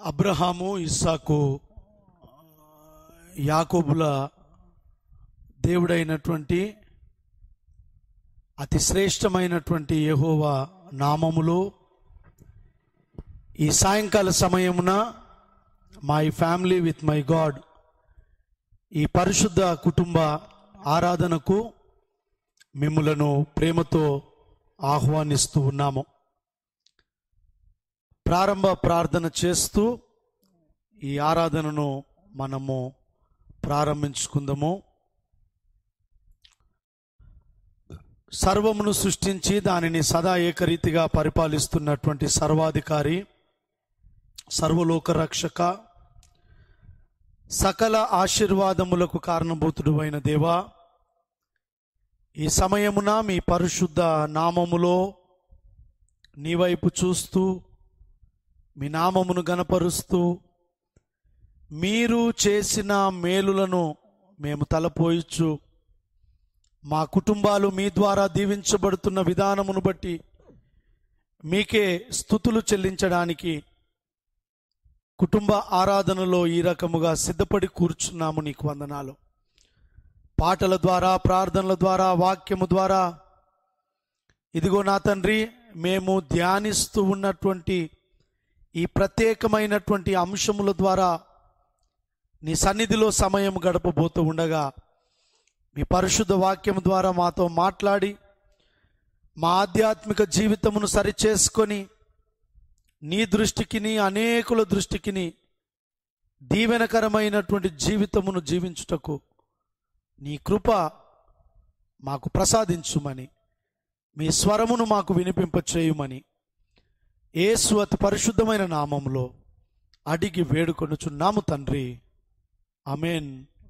అబ్రహాము ఇస్సాకు యాకోబుల దేవుడైనటువంటి అతి శ్రేష్టమైనటువంటి యెహోవా నామములో ఈ సాయంకాల సమయమున my family with my God ఈ పరిశుద్ధ కుటుంబ ఆరాధనకు మిమ్ములను ప్రేమతో ఆహ్వానిస్తూ ఉన్నాము ప్రారంభ ప్రార్థన చేస్తూ ఈ ఆరాధనను మనము ప్రారంభించుకుందాము సర్వమును సృష్టించి దానిని సదా ఏకరీతిగా పరిపాలిస్తున్నటువంటి సర్వాధికారి సర్వలోక రక్షక సకల ఆశీర్వాదములకు కారణభూతుడు అయిన దేవా ఈ సమయమున మీ పరిశుద్ధ నామములో నీ వైపు చూస్తూ మీ నామమును గనపరుస్తూ మీరు చేసిన మేలులను మేము తలపోయిచ్చు మా కుటుంబాలు మీ ద్వారా దీవించబడుతున్న విధానమును బట్టి మీకే స్థుతులు చెల్లించడానికి కుటుంబ ఆరాధనలో ఈ రకముగా సిద్ధపడి కూర్చున్నాము నీకు వందనాలు పాటల ద్వారా ప్రార్థనల ద్వారా వాక్యము ద్వారా ఇదిగో నా తండ్రి మేము ధ్యానిస్తూ ఉన్నటువంటి ఈ ప్రత్యేకమైనటువంటి అంశముల ద్వారా నీ సన్నిధిలో సమయం గడపబోతూ ఉండగా మీ పరిశుద్ధ వాక్యం ద్వారా మాతో మాట్లాడి మా ఆధ్యాత్మిక జీవితమును సరిచేసుకొని నీ దృష్టికిని అనేకుల దృష్టికిని దీవెనకరమైనటువంటి జీవితమును జీవించుటకు నీ కృప మాకు ప్రసాదించుమని మీ స్వరమును మాకు వినిపింపచేయుమని యేసు అతి పరిశుద్ధమైన నామంలో అడిగి వేడుకొనుచున్నాము తండ్రి అమేన్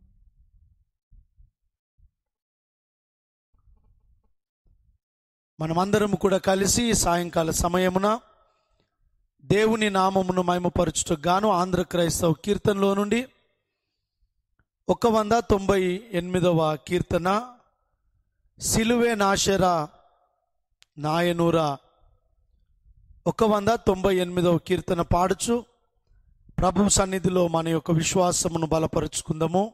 మనమందరం కూడా కలిసి ఈ సాయంకాల సమయమున దేవుని నామమును మహిమపరచుటకు గాను ఆంధ్ర క్రైస్తవ కీర్తనలో నుండి ఒక వంద తొంభై ఎనిమిదవ కీర్తన సిలువే నాశరా నాయనూరా ఒక వంద తొంభై ఎనిమిదవ కీర్తన పాడుచు ప్రభు సన్నిధిలో మన యొక్క విశ్వాసమును బలపరుచుకుందాము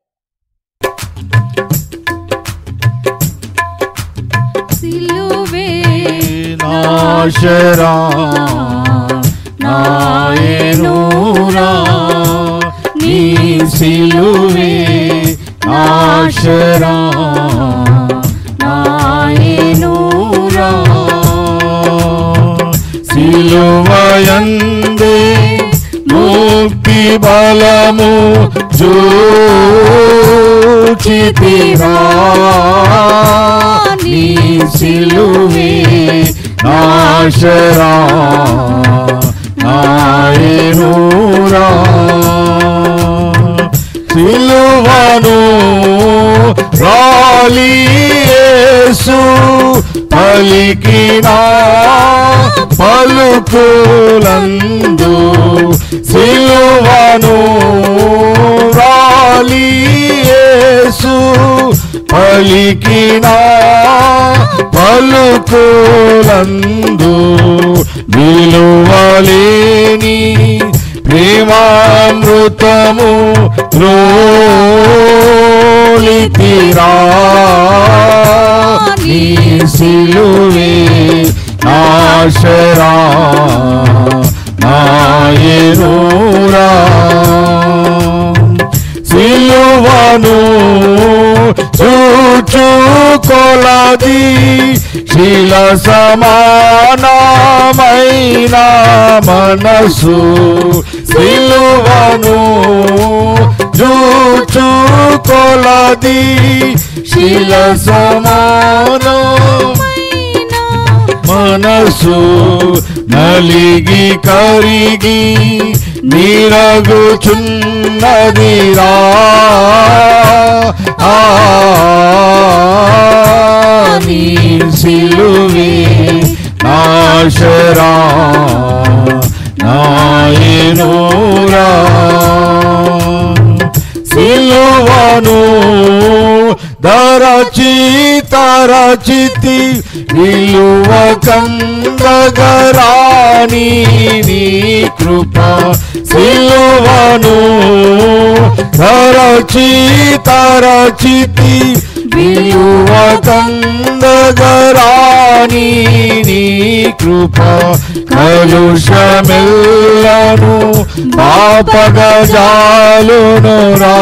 సిలువే నాశరా నాయనూరా నీ సిలువే నాశరా నాయనూరా సిలువయందే ముక్తి బలము జోచితిరా నీ సిలువే నాశరా నాయనూరా సిలువను రాలియేసు పలికిన పలుకులందు సిలువను రాలియేసు పలికిన పలుకులందు విలువలేని ప్రేమామృతము త్రోలితిరా నీ సిలువే నాశరా నాయనూరా సిలువను చూచు కొలది శిల సమానమైన మనసు సిలువను చూచు కొలది శిల సమానం మనసు నలిగి కరిగి నీరగుచున్నదిరా ఆ నీ సిలువే నాశరా నాయనూరా సిలువను దరచి తరచితి విలువ కందగరాని నీ కృ కృప సిలువను తరచి తరచితి విలువ కందగరాని నీ కృప కలుషమెల్లను పాపగజాలును రా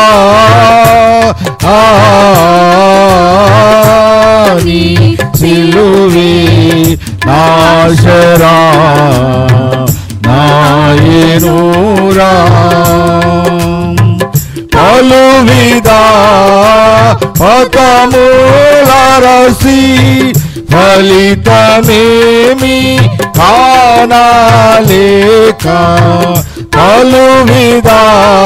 నీ సిలువే నాశరా నాయనూరా పలు విధా పతములరసి ఫలితమేమి కానాలేక పలు విధా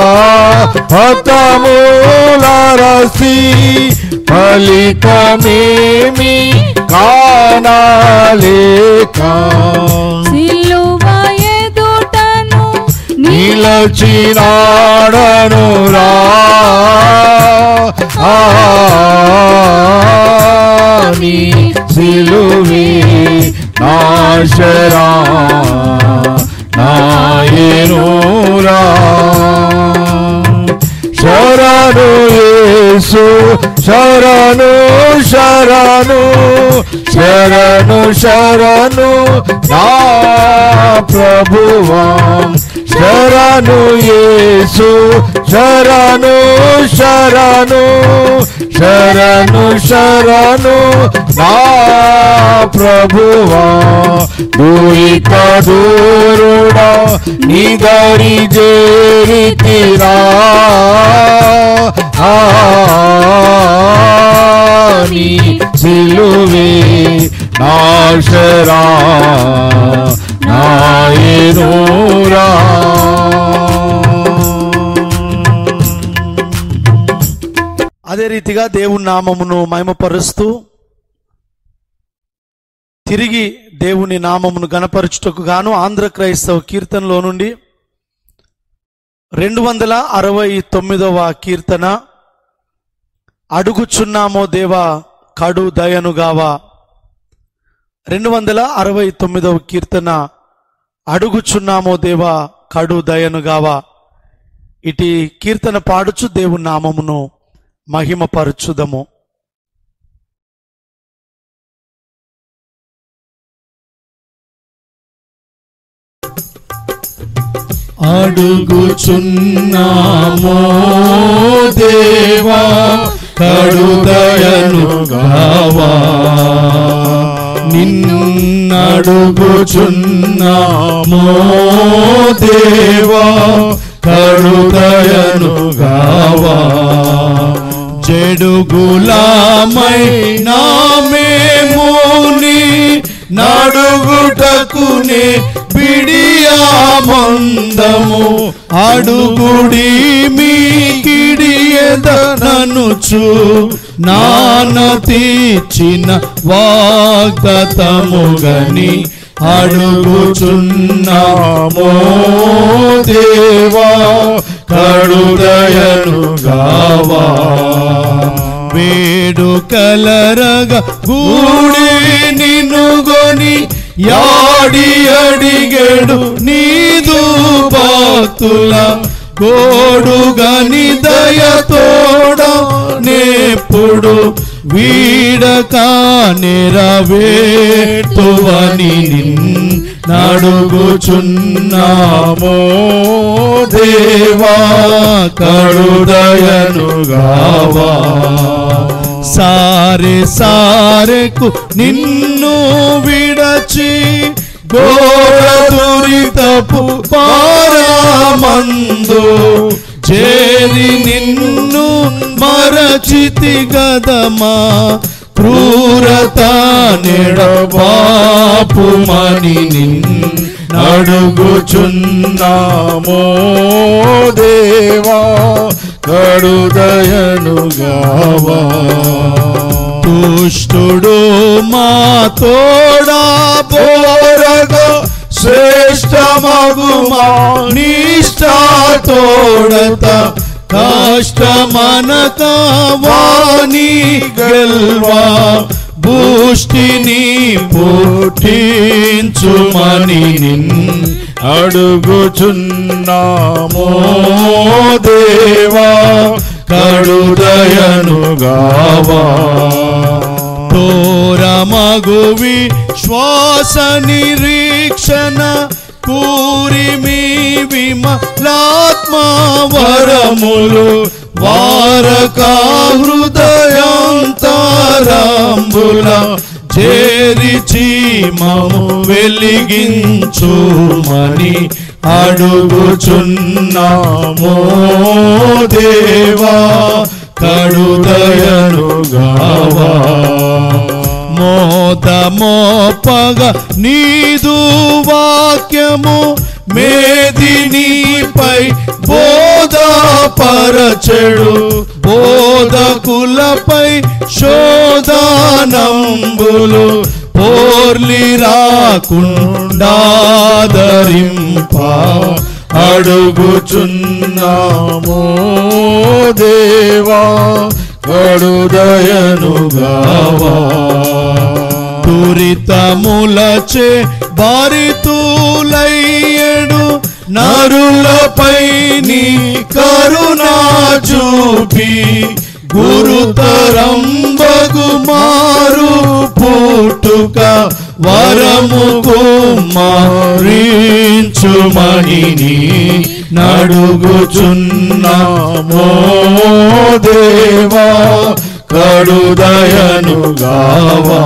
పతములరసి ఫలితమేమి కానాలేక సిలువ ఎదుటను నిలచినాడను రా నీ సిలువే నాశరా నాయనూరా శరణు యేసు శరణు శరణు శరణు శరణు నా ప్రభువాం శరణు యేసు శరణు శరణు శరణు శరణు నా ప్రభువా దూరిత దూరుడా నిగరి జేరితిరా ఆ నీ సిలువే నాశరా నాయనూరా అదే రీతిగా దేవుని నామమును మహిమపరుస్తూ తిరిగి దేవుని నామమును గణపరచుటకు గాను ఆంధ్ర క్రైస్తవ కీర్తనలో నుండి రెండు వందల అరవై తొమ్మిదవ కీర్తన అడుగుచున్నామో దేవా కడు దయనుగావా రెండు వందల అరవై తొమ్మిదవ కీర్తన అడుగుచున్నామో దేవా కడు దయనుగావా ఇటు కీర్తన పాడుచు దేవుని నామమును మహిమపరచుదము అడుగుచున్నామో దేవా కడుదయను గావా నిన్నడుగుచున్నామో దేవా కడుదయను గావా చెడుగులామై నామేమోని నడుగుటకునే బిడియామందము అడుగుడి మీకిడియదననుచు నాన తీర్చిన వాగ్దతముగని అడుగుచున్నామో దేవా కడుదయను గావా వేడుకలరగ గూడి నినుగొని యాడి అడిగేడు నీదు భక్తుల గోడుగని దయతోడ నేప్పుడు వీడక నెరవేర్తువని నడుగుచున్నామో దేవా కడుదయను గావా సారె సారెకు నిన్ను విడచి ఘోర దురితపు పారామందు చేరి నిన్ను మరచితి గదమా క్రూరత నెడబాపుమని నడుగుచున్నామో దేవా కడుదయను గావా దుష్టుడు మా తోడా బోరగా శ్రేష్టమగుమా నిష్టా తోడత కష్టమనక వాణి గెల్వా బూష్టిని పుట్టించుమని నిన్ అడుగుచున్నామో దేవా కడుదయను గావా తోరమగువి శ్వాస నిరీక్షణ కూరిమి విమలాత్మ వరములు వారక హృదయాంతరంబుల చేరిచి మము వెలిగించుమని అడుగుచున్నామో దేవా కడుదయను గావా మోదమోపగ నీదు వాక్యము మేదినిపై బోధపరచెడు బోధకులపై శోధనంబులు పోర్లి రాకుండాదరింప అడుగుచున్నామో దేవా కడుదయను గావా తురితములచే బారితూలయ్యడు నరులపై నీ కరుణా చూపి గురుతరం బగుమారు పుట్టుక వరము కుమారించుమణి నడుగుచున్నామో దేవా కడుదయను గావా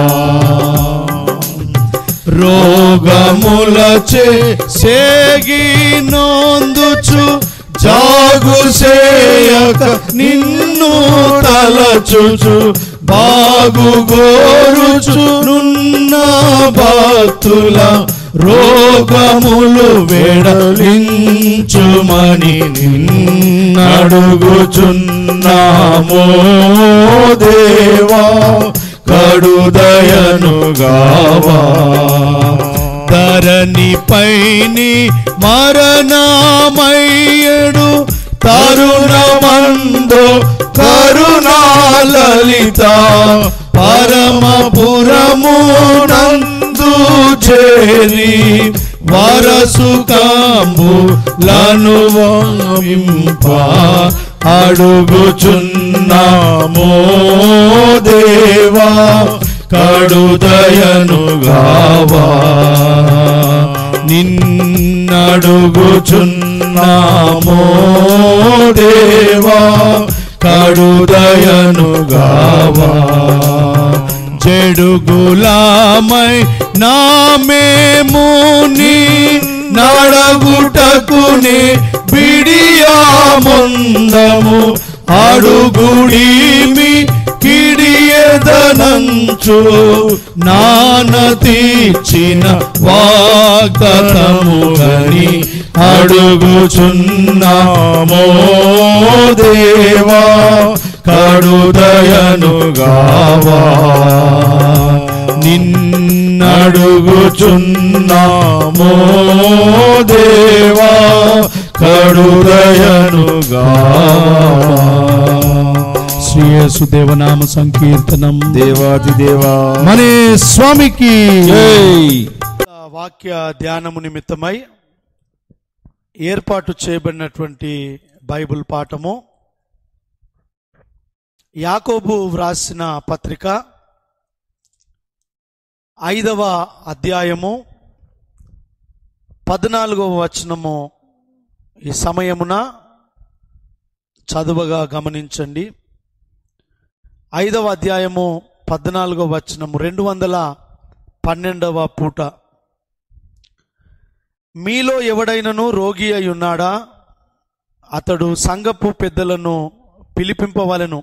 రోగములచే సేగి నొందుచు జాగు సేయక నిన్ను తలచుచు బాగు గోరుచు నున్న భక్తుల రోగములు వెడలించుమని నిన్నడుగుచున్నామో దేవా కడుదయను గావా ధరణి పైని మరణమయ్యడు తరుణమందు కరుణాలలిత పరమపురము నందు చేరి వరసు కాంబులను వంప అడుగుచున్నామో దేవా కడుదయను గావా నిన్నడుగుచున్నామో దేవా కడుదయను గావా చెడుగులామై నామేముని నడగుటకునే బిడియాముందము అడుగుడిమి కిడియదనంచు నాన తీర్చిన వాగ్దతము గని అడుగుచున్నామో దేవా కడుదయను గావా నిన్నడుగుచున్నామో దేవా కడుదయను గావా శ్రీయేసు దేవనామ సంకీర్తనం దేవాది దేవా మనే స్వామికి జై వాక్య ధ్యానము నిమిత్తమై ఏర్పాటు చేయబడినటువంటి బైబిల్ పాఠము యాకోబు వ్రాసిన పత్రిక ఐదవ అధ్యాయము పద్నాలుగవ వచనము ఈ సమయమున చదువగా గమనించండి ఐదవ అధ్యాయము పద్నాలుగవ వచనము రెండు వందల పన్నెండవ పూట మీలో ఎవడైనను రోగి అయి ఉన్నాడా అతడు సంఘపు పెద్దలను పిలిపింపవలెను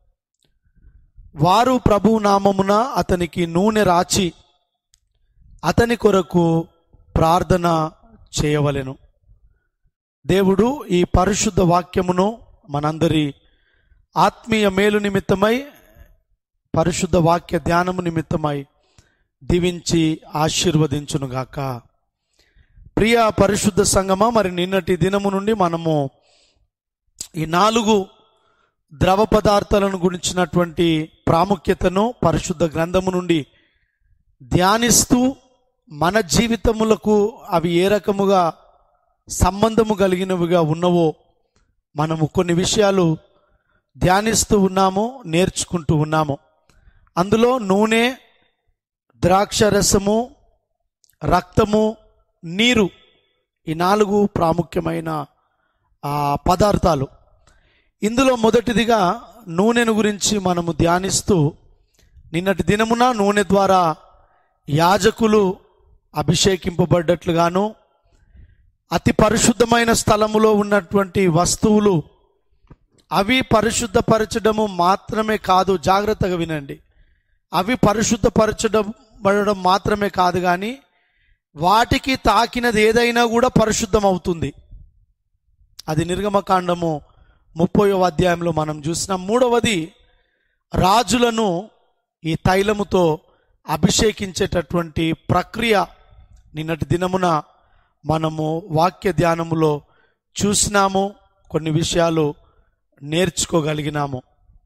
వారు ప్రభు నామమున అతనికి నూనె రాచి అతని కొరకు ప్రార్థన చేయవలెను దేవుడు ఈ పరిశుద్ధ వాక్యమును మనందరి ఆత్మీయ మేలు నిమిత్తమై పరిశుద్ధ వాక్య ధ్యానము నిమిత్తమై దీవించి ఆశీర్వదించునుగాక ప్రియ పరిశుద్ధ సంగమ మరి నిన్నటి దినము నుండి మనము ఈ నాలుగు ద్రవ పదార్థాలను గురించినటువంటి ప్రాముఖ్యతను పరిశుద్ధ గ్రంథము నుండి ధ్యానిస్తూ మన జీవితములకు అవి ఏ రకముగా సంబంధము కలిగినవిగా ఉన్నవో మనము కొన్ని విషయాలు ధ్యానిస్తూ ఉన్నాము నేర్చుకుంటూ ఉన్నాము అందులో నూనె ద్రాక్ష రసము రక్తము నీరు ఈ నాలుగు ప్రాముఖ్యమైన ఆ, పదార్థాలు ఇందులో మొదటిదిగా నూనెను గురించి మనము ధ్యానిస్తూ నిన్నటి దినమున నూనె ద్వారా యాజకులు అభిషేకింపబడ్డట్లుగాను అతి పరిశుద్ధమైన స్థలములో ఉన్నటువంటి వస్తువులు అవి పరిశుద్ధపరచడము మాత్రమే కాదు జాగ్రత్తగా వినండి అవి పరిశుద్ధపరచడం పడడం మాత్రమే కాదు కానీ వాటికి తాకినది ఏదైనా కూడా పరిశుద్ధం అవుతుంది అది నిర్గమకాండము ముప్పయో అధ్యాయంలో మనం చూసినాం మూడవది రాజులను ఈ తైలముతో అభిషేకించేటటువంటి ప్రక్రియ నిన్నటి దినమున మనము వాక్య ధ్యానములో చూసినాము కొన్ని విషయాలు నేర్చుకోగలిగినాము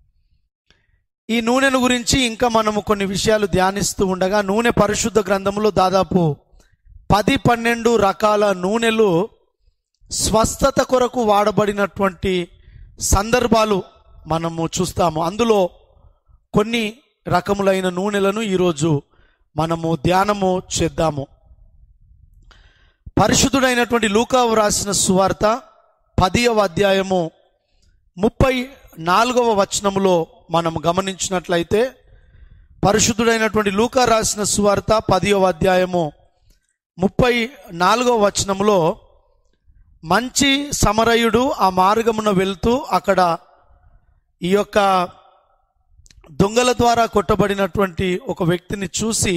ఈ నూనెను గురించి ఇంకా మనము కొన్ని విషయాలు ధ్యానిస్తూ ఉండగా నూనె పరిశుద్ధ గ్రంథములో దాదాపు పది పన్నెండు రకాల నూనెలు స్వస్థత కొరకు వాడబడినటువంటి సందర్భాలు మనము చూస్తాము అందులో కొన్ని రకములైన నూనెలను ఈరోజు మనము ధ్యానము చేద్దాము పరిశుద్ధుడైనటువంటి లూకా వ్రాసిన సువార్త పదియవ అధ్యాయము ముప్పై నాలుగవ వచనములో మనం గమనించినట్లయితే పరిశుద్ధుడైనటువంటి లూకా రాసిన సువార్త పదియవ అధ్యాయము ముప్పై నాలుగవ వచనములో మంచి సమరయుడు ఆ మార్గమున వెళ్తూ అక్కడ ఈ యొక్క దొంగల ద్వారా కొట్టబడినటువంటి ఒక వ్యక్తిని చూసి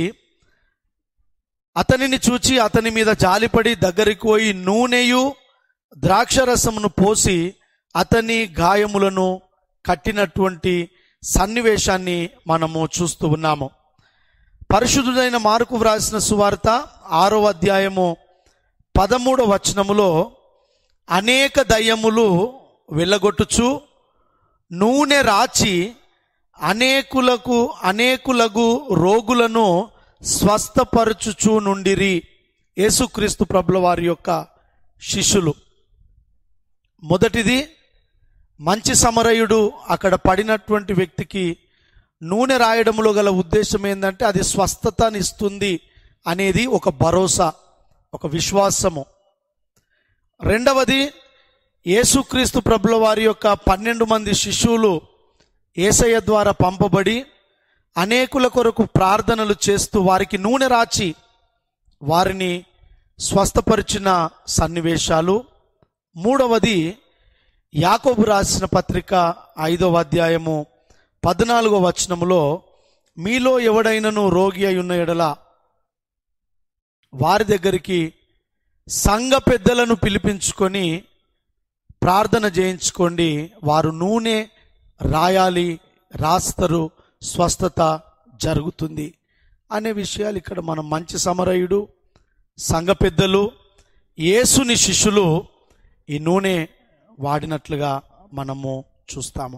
అతనిని చూచి అతని మీద జాలిపడి దగ్గరికి పోయి నూనెయు ద్రాక్షరసమును పోసి అతని గాయములను కట్టినటువంటి సన్నివేశాన్ని మనము చూస్తూ ఉన్నాము పరిశుద్ధుడైన మార్కు వ్రాసిన సువార్త ఆరో అధ్యాయము పదమూడవ వచనములో అనేక దయ్యములు వెళ్ళగొట్టుచు నూనె రాచి అనేకులకు అనేకులకు రోగులను స్వస్థపరచుచు నుండిరి యేసుక్రీస్తు ప్రభుల వారి యొక్క శిష్యులు మొదటిది మంచి సమరయుడు అక్కడ పడినటువంటి వ్యక్తికి నూనె రాయడంలో గల ఉద్దేశం ఏంటంటే అది స్వస్థతనిస్తుంది అనేది ఒక భరోసా ఒక విశ్వాసము రెండవది యేసుక్రీస్తు ప్రభుల వారి యొక్క పన్నెండు మంది శిష్యులు ఏసయ్య ద్వారా పంపబడి అనేకుల కొరకు ప్రార్థనలు చేస్తూ వారికి నూనె రాచి వారిని స్వస్థపరిచిన సన్నివేశాలు మూడవది యాకోబు రాసిన పత్రిక ఐదవ అధ్యాయము పద్నాలుగో వచనములో మీలో ఎవడైనను రోగి అయి ఉన్న ఎడల వారి దగ్గరికి సంఘ పెద్దలను పిలిపించుకొని ప్రార్థన చేయించుకోండి వారు నూనె రాయాలి రాస్తారు స్వస్థత జరుగుతుంది అనే విషయాలు ఇక్కడ మనం మంచి సమరయుడు సంఘ పెద్దలు యేసుని శిష్యులు ఈ నూనె వాడినట్లుగా మనము చూస్తాము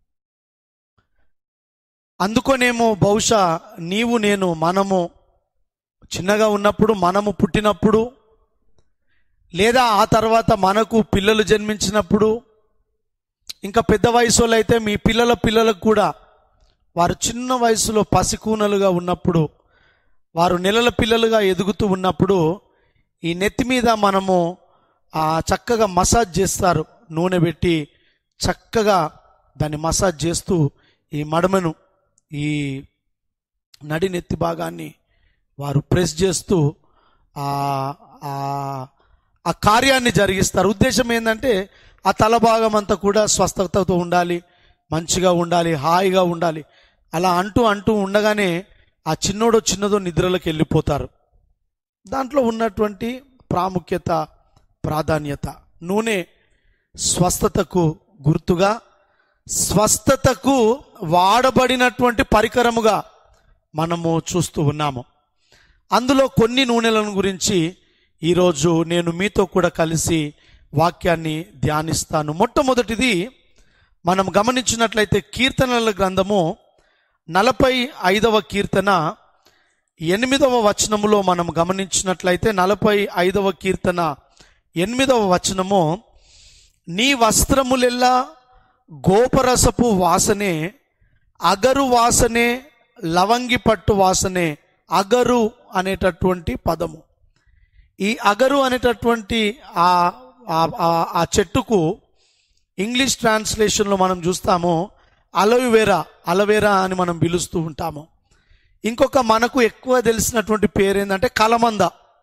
అందుకోనేమో బహుశా నీవు నేను మనము చిన్నగా ఉన్నప్పుడు మనము పుట్టినప్పుడు లేదా ఆ తర్వాత మనకు పిల్లలు జన్మించినప్పుడు ఇంకా పెద్ద వయసు అయితే మీ పిల్లల పిల్లలకు కూడా వారు చిన్న వయసులో పసికూనలుగా ఉన్నప్పుడు వారు నెలల పిల్లలుగా ఎదుగుతూ ఉన్నప్పుడు ఈ నెత్తి మీద మనము ఆ చక్కగా మసాజ్ చేస్తారు నూనె పెట్టి చక్కగా దాన్ని మసాజ్ చేస్తూ ఈ మడమను ఈ నడి నెత్తి భాగాన్ని వారు ప్రెస్ చేస్తూ ఆ ఆ- ఆ కార్యాన్ని జరిగిస్తారు ఉద్దేశం ఏంటంటే ఆ తల భాగం అంతా కూడా స్వస్థతతో ఉండాలి మంచిగా ఉండాలి హాయిగా ఉండాలి అలా అంటూ అంటూ ఉండగానే ఆ చిన్నోడో చిన్నదో నిద్రలోకి వెళ్ళిపోతారు దాంట్లో ఉన్నటువంటి ప్రాముఖ్యత ప్రాధాన్యత నూనె స్వస్థతకు గుర్తుగా స్వస్థతకు వాడబడినటువంటి పరికరముగా మనము చూస్తూ ఉన్నాము అందులో కొన్ని నూనెలను గురించి ఈరోజు నేను మీతో కూడా కలిసి వాక్యాన్ని ధ్యానిస్తాను మొట్టమొదటిది మనం గమనించినట్లయితే కీర్తనల గ్రంథము నలభై ఐదవ కీర్తన ఎనిమిదవ వచనములో మనం గమనించినట్లయితే నలభై ఐదవ కీర్తన ఎనిమిదవ వచనము నీ వస్త్రములెల్లా గోపరసపు వాసనే అగరు వాసనే లవంగి పట్టు వాసనే అగరు అనేటటువంటి పదము ఈ అగరు అనేటటువంటి ఆ ఆ- ఆ- ఆ చెట్టుకు ఇంగ్లీష్ ట్రాన్స్లేషన్లో మనం చూస్తాము అలోవెరా అలవేరా అని మనం పిలుస్తూ ఉంటాము ఇంకొక మనకు ఎక్కువ తెలిసినటువంటి పేరు ఏంటంటే కలమంద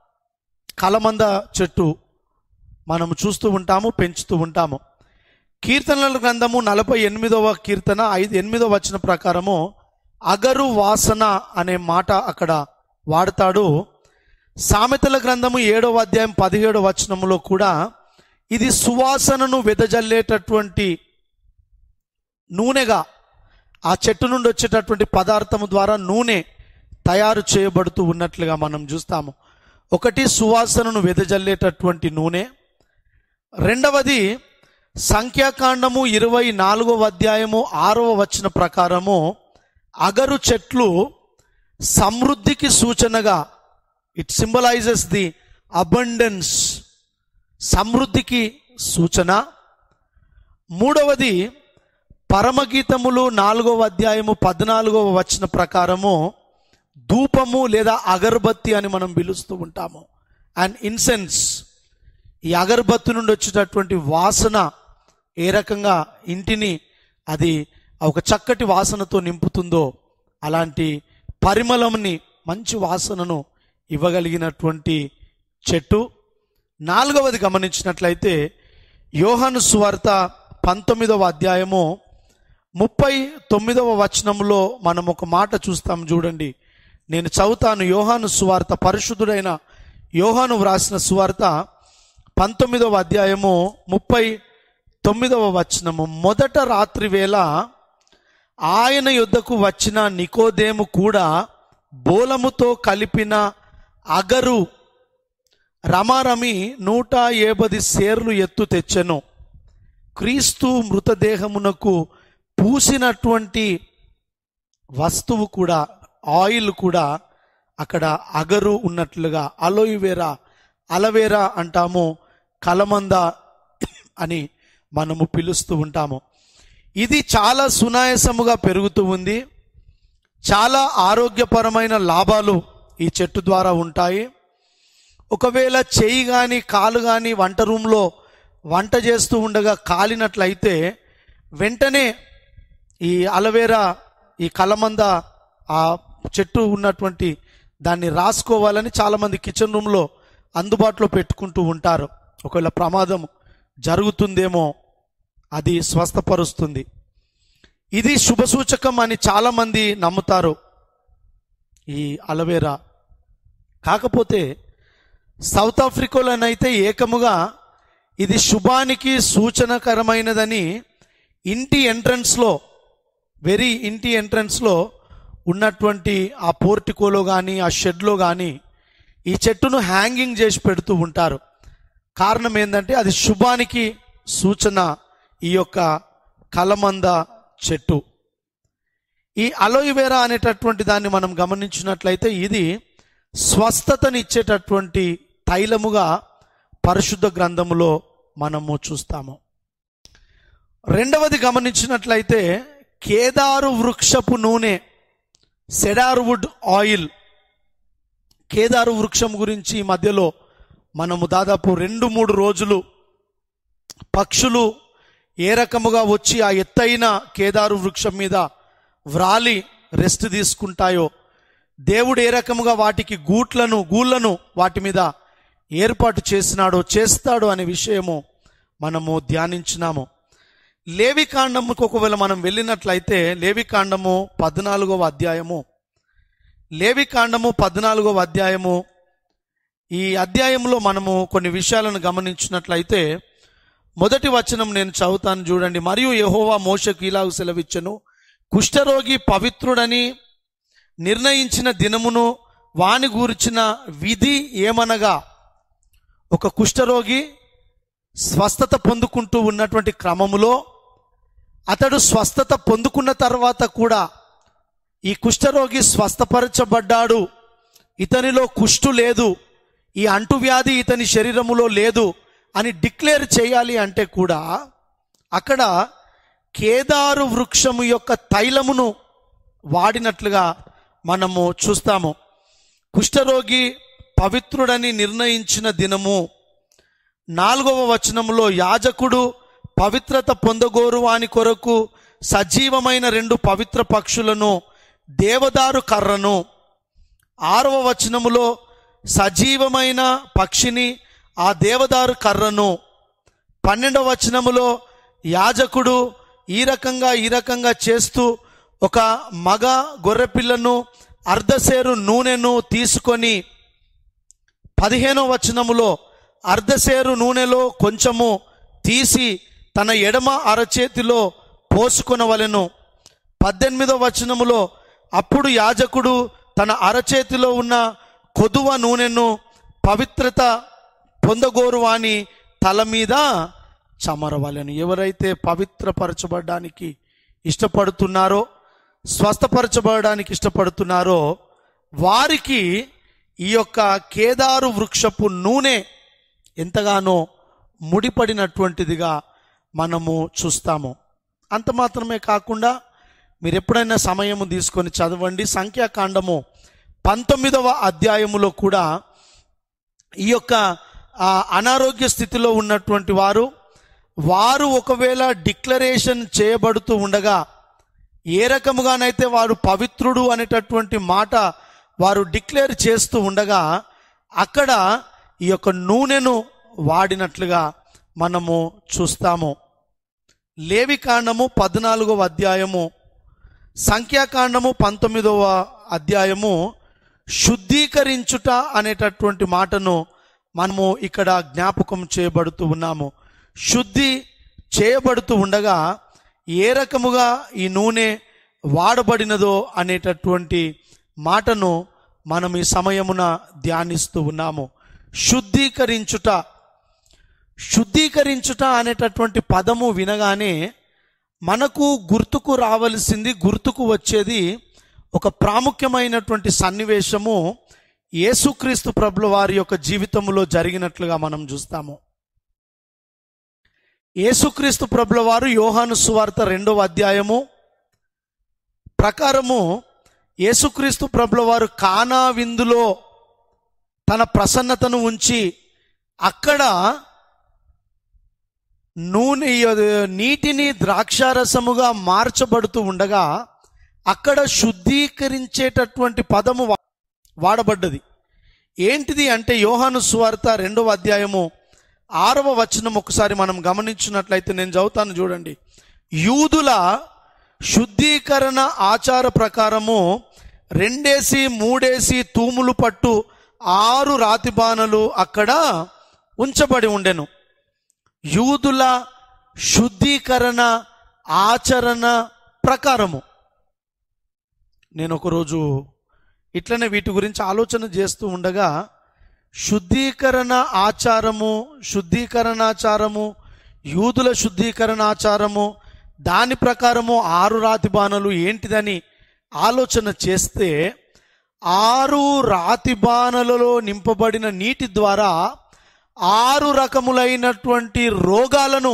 కలమంద చెట్టు మనం చూస్తూ ఉంటాము పెంచుతూ ఉంటాము కీర్తనల గ్రంథము నలభై ఎనిమిదవ కీర్తన ఐదు ఎనిమిదవ వచన ప్రకారము అగరు వాసన అనే మాట అక్కడ వాడతాడు సామెతల గ్రంథము ఏడవ అధ్యాయం పదిహేడవ వచనములో కూడా ఇది సువాసనను వెదజల్లేటటువంటి నూనెగా ఆ చెట్టు నుండి వచ్చేటటువంటి పదార్థము ద్వారా నూనె తయారు చేయబడుతూ ఉన్నట్లుగా మనం చూస్తాము ఒకటి సువాసనను వెదజల్లేటటువంటి నూనె రెండవది సంఖ్యాకాండము ఇరవై నాలుగవ అధ్యాయము ఆరవ వచన ప్రకారము అగరు చెట్లు సమృద్ధికి సూచనగా ఇట్ సింబలైజెస్ ది అబండెన్స్ సమృద్ధికి సూచన మూడవది పరమగీతములు నాలుగవ అధ్యాయము పద్నాలుగవ వచన ప్రకారము ధూపము లేదా అగరబత్తి అని మనం పిలుస్తూ ఉంటాము అండ్ ఇన్సెన్స్ ఈ అగరబత్తి నుండి వచ్చేటటువంటి వాసన ఏ రకంగా ఇంటిని అది ఒక చక్కటి వాసనతో నింపుతుందో అలాంటి పరిమళంని మంచి వాసనను ఇవ్వగలిగినటువంటి చెట్టు నాలుగవది గమనించినట్లయితే యోహాను సువార్త పంతొమ్మిదవ అధ్యాయము ముప్పై తొమ్మిదవ వచనంలో మనం ఒక మాట చూస్తాం చూడండి నేను చదువుతాను యోహాను సువార్త పరిశుద్ధుడైన యోహాను వ్రాసిన సువార్త పంతొమ్మిదవ అధ్యాయము ముప్పై తొమ్మిదవ వచనము మొదట రాత్రి వేళ ఆయన యుద్ధకు వచ్చిన నికోదేము కూడా బోలముతో కలిపిన అగరు రమారమి నూట ఏబది సేర్లు ఎత్తు తెచ్చెను క్రీస్తు మృతదేహమునకు పూసినటువంటి వస్తువు కూడా ఆయిల్ కూడా అక్కడ అగరు ఉన్నట్లుగా అలోయివేరా అలవేరా అంటాము కలమంద అని మనము పిలుస్తూ ఉంటాము ఇది చాలా సునాయాసముగా పెరుగుతూ ఉంది చాలా ఆరోగ్యపరమైన లాభాలు ఈ చెట్టు ద్వారా ఉంటాయి ఒకవేళ చెయ్యి కానీ కాలు కానీ వంట రూమ్లో వంట చేస్తూ ఉండగా కాలినట్లయితే వెంటనే ఈ అలవేరా ఈ కలమంద ఆ చెట్టు ఉన్నటువంటి దాన్ని రాసుకోవాలని చాలామంది కిచెన్ రూమ్లో అందుబాటులో పెట్టుకుంటూ ఉంటారు ఒకవేళ ప్రమాదం జరుగుతుందేమో అది స్వస్థపరుస్తుంది ఇది శుభసూచకం అని చాలామంది నమ్ముతారు ఈ అలవేరా కాకపోతే సౌత్ ఆఫ్రికాలోనైతే ఏకముగా ఇది శుభానికి సూచనకరమైనదని ఇంటి ఎంట్రన్స్లో వెరీ ఇంటి ఎంట్రన్స్లో ఉన్నటువంటి ఆ పోర్టికోలో కానీ ఆ షెడ్లో కానీ ఈ చెట్టును హ్యాంగింగ్ చేసి పెడుతూ ఉంటారు కారణం ఏంటంటే అది శుభానికి సూచన ఈ యొక్క కలమంద చెట్టు ఈ అలోయివేరా అనేటటువంటి దాన్ని మనం గమనించినట్లయితే ఇది స్వస్థతనిచ్చేటటువంటి తైలముగా పరిశుద్ధ గ్రంథములో మనము చూస్తాము రెండవది గమనించినట్లయితే కేదారు వృక్షపు నూనె సెడార్వుడ్ ఆయిల్ కేదారు వృక్షం గురించి ఈ మధ్యలో మనము దాదాపు రెండు మూడు రోజులు పక్షులు ఏ రకముగా వచ్చి ఆ ఎత్తైన కేదారు వృక్షం మీద వ్రాలి రెస్ట్ తీసుకుంటాయో దేవుడు ఏ రకముగా వాటికి గూట్లను గూళ్ళను వాటి మీద ఏర్పాటు చేసినాడో చేస్తాడు అనే విషయము మనము ధ్యానించినాము లేవికాండముకు ఒకవేళ మనం వెళ్ళినట్లయితే లేవికాండము పద్నాలుగవ అధ్యాయము లేవికాండము పద్నాలుగవ అధ్యాయము ఈ అధ్యాయంలో మనము కొన్ని విషయాలను గమనించినట్లయితే మొదటి వచనం నేను చదువుతాను చూడండి మరియు యెహోవా మోషకు ఇలాగ సెలవిచ్చను కుష్ఠరోగి పవిత్రుడని నిర్ణయించిన దినమును వాని గూర్చిన విధి ఏమనగా ఒక కుష్ఠరోగి స్వస్థత పొందుకుంటూ ఉన్నటువంటి క్రమములో అతడు స్వస్థత పొందుకున్న తర్వాత కూడా ఈ కుష్ఠరోగి స్వస్థపరచబడ్డాడు ఇతనిలో కుష్టు లేదు ఈ అంటువ్యాధి ఇతని శరీరములో లేదు అని డిక్లేర్ చేయాలి అంటే కూడా అక్కడ కేదారు వృక్షము యొక్క తైలమును వాడినట్లుగా మనము చూస్తాము కుష్ఠరోగి పవిత్రుడని నిర్ణయించిన దినము నాలుగవ వచనములో యాజకుడు పవిత్రత పొందగోరు వాని కొరకు సజీవమైన రెండు పవిత్ర పక్షులను దేవదారు కర్రను ఆరవ వచనములో సజీవమైన పక్షిని ఆ దేవదారు కర్రను పన్నెండవ వచనములో యాజకుడు ఈ రకంగా ఈ రకంగా చేస్తూ ఒక మగ గొర్రెపిల్లను అర్ధసేరు నూనెను తీసుకొని పదిహేనో వచనములో అర్ధసేరు నూనెలో కొంచెము తీసి తన ఎడమ అరచేతిలో పోసుకొనవలెను పద్దెనిమిదో వచనములో అప్పుడు యాజకుడు తన అరచేతిలో ఉన్న కొదువ నూనెను పవిత్రత పొందగోరు వాని తల మీద చమరవలెను ఎవరైతే పవిత్రపరచబడడానికి ఇష్టపడుతున్నారో స్వస్థపరచబడడానికి ఇష్టపడుతున్నారో వారికి ఈ యొక్క కేదారు వృక్షపు నూనె ఎంతగానో ముడిపడినటువంటిదిగా మనము చూస్తాము అంత మాత్రమే కాకుండా మీరు ఎప్పుడైనా సమయము తీసుకొని చదవండి సంఖ్యాకాండము పంతొమ్మిదవ అధ్యాయములో కూడా ఈ యొక్క ఆ, అనారోగ్య స్థితిలో ఉన్నటువంటి వారు వారు ఒకవేళ డిక్లరేషన్ చేయబడుతూ ఉండగా ఏ రకముగానైతే వారు పవిత్రుడు అనేటటువంటి మాట వారు డిక్లేర్ చేస్తూ ఉండగా అక్కడ ఈ యొక్క నూనెను వాడినట్లుగా మనము చూస్తాము లేవి కాండము పద్నాలుగవ అధ్యాయము సంఖ్యాకాండము పంతొమ్మిదవ అధ్యాయము శుద్ధీకరించుట అనేటటువంటి మాటను మనము ఇక్కడ జ్ఞాపకం చేయబడుతూ ఉన్నాము శుద్ధి చేయబడుతూ ఉండగా ఏ రకముగా ఈ నూనె వాడబడినదో అనేటటువంటి మాటను మనం ఈ సమయమున ధ్యానిస్తూ ఉన్నాము శుద్ధీకరించుట శుద్ధీకరించుట అనేటటువంటి పదము వినగానే మనకు గుర్తుకు రావలసింది గుర్తుకు వచ్చేది ఒక ప్రాముఖ్యమైనటువంటి సన్నివేశము యేసుక్రీస్తు ప్రభుల వారి యొక్క జీవితంలో జరిగినట్లుగా మనం చూస్తాము యేసుక్రీస్తు ప్రభుల వారు యోహాను సువార్త రెండవ అధ్యాయము ప్రకారము యేసుక్రీస్తు ప్రభుల వారు కానా విందులో తన ప్రసన్నతను ఉంచి అక్కడ నూనె నీటిని ద్రాక్షారసముగా మార్చబడుతూ ఉండగా అక్కడ శుద్ధీకరించేటటువంటి పదము వా- వాడబడ్డది ఏంటిది అంటే యోహాను సువార్త రెండవ అధ్యాయము ఆరవ వచనం ఒకసారి మనం గమనించినట్లయితే నేను చదువుతాను చూడండి యూదుల శుద్ధీకరణ ఆచార ప్రకారము రెండేసి మూడేసి తూములు పట్టు ఆరు రాతిబాణలు అక్కడ ఉంచబడి ఉండెను యూదుల శుద్ధీకరణ ఆచరణ ప్రకారము నేను ఒకరోజు ఇట్లనే వీటి గురించి ఆలోచన చేస్తూ ఉండగా శుద్ధీకరణ ఆచారము శుద్ధీకరణాచారము యూదుల శుద్ధీకరణాచారము దాని ప్రకారము ఆరు రాతి బాణలు ఏంటిదని ఆలోచన చేస్తే ఆరు రాతి బాణలలో నింపబడిన నీటి ద్వారా ఆరు రకములైనటువంటి రోగాలను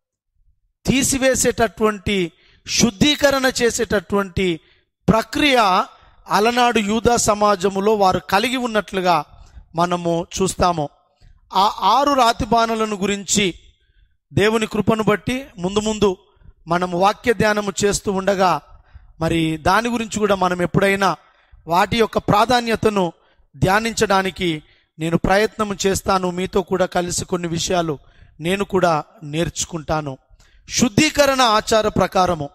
తీసివేసేటటువంటి శుద్ధీకరణ చేసేటటువంటి ప్రక్రియ అలనాడు యూదా సమాజములో వారు కలిగి ఉన్నట్లుగా మనము చూస్తాము ఆ ఆరు రాతి బాణలను గురించి దేవుని కృపను బట్టి ముందు ముందు మనం వాక్య ధ్యానము చేస్తూ ఉండగా మరి దాని గురించి కూడా మనం ఎప్పుడైనా వాటి యొక్క ప్రాధాన్యతను ధ్యానించడానికి నేను ప్రయత్నం చేస్తాను మీతో కూడా కలిసి కొన్ని విషయాలు నేను కూడా నేర్చుకుంటాను శుద్ధీకరణ ఆచార ప్రకారము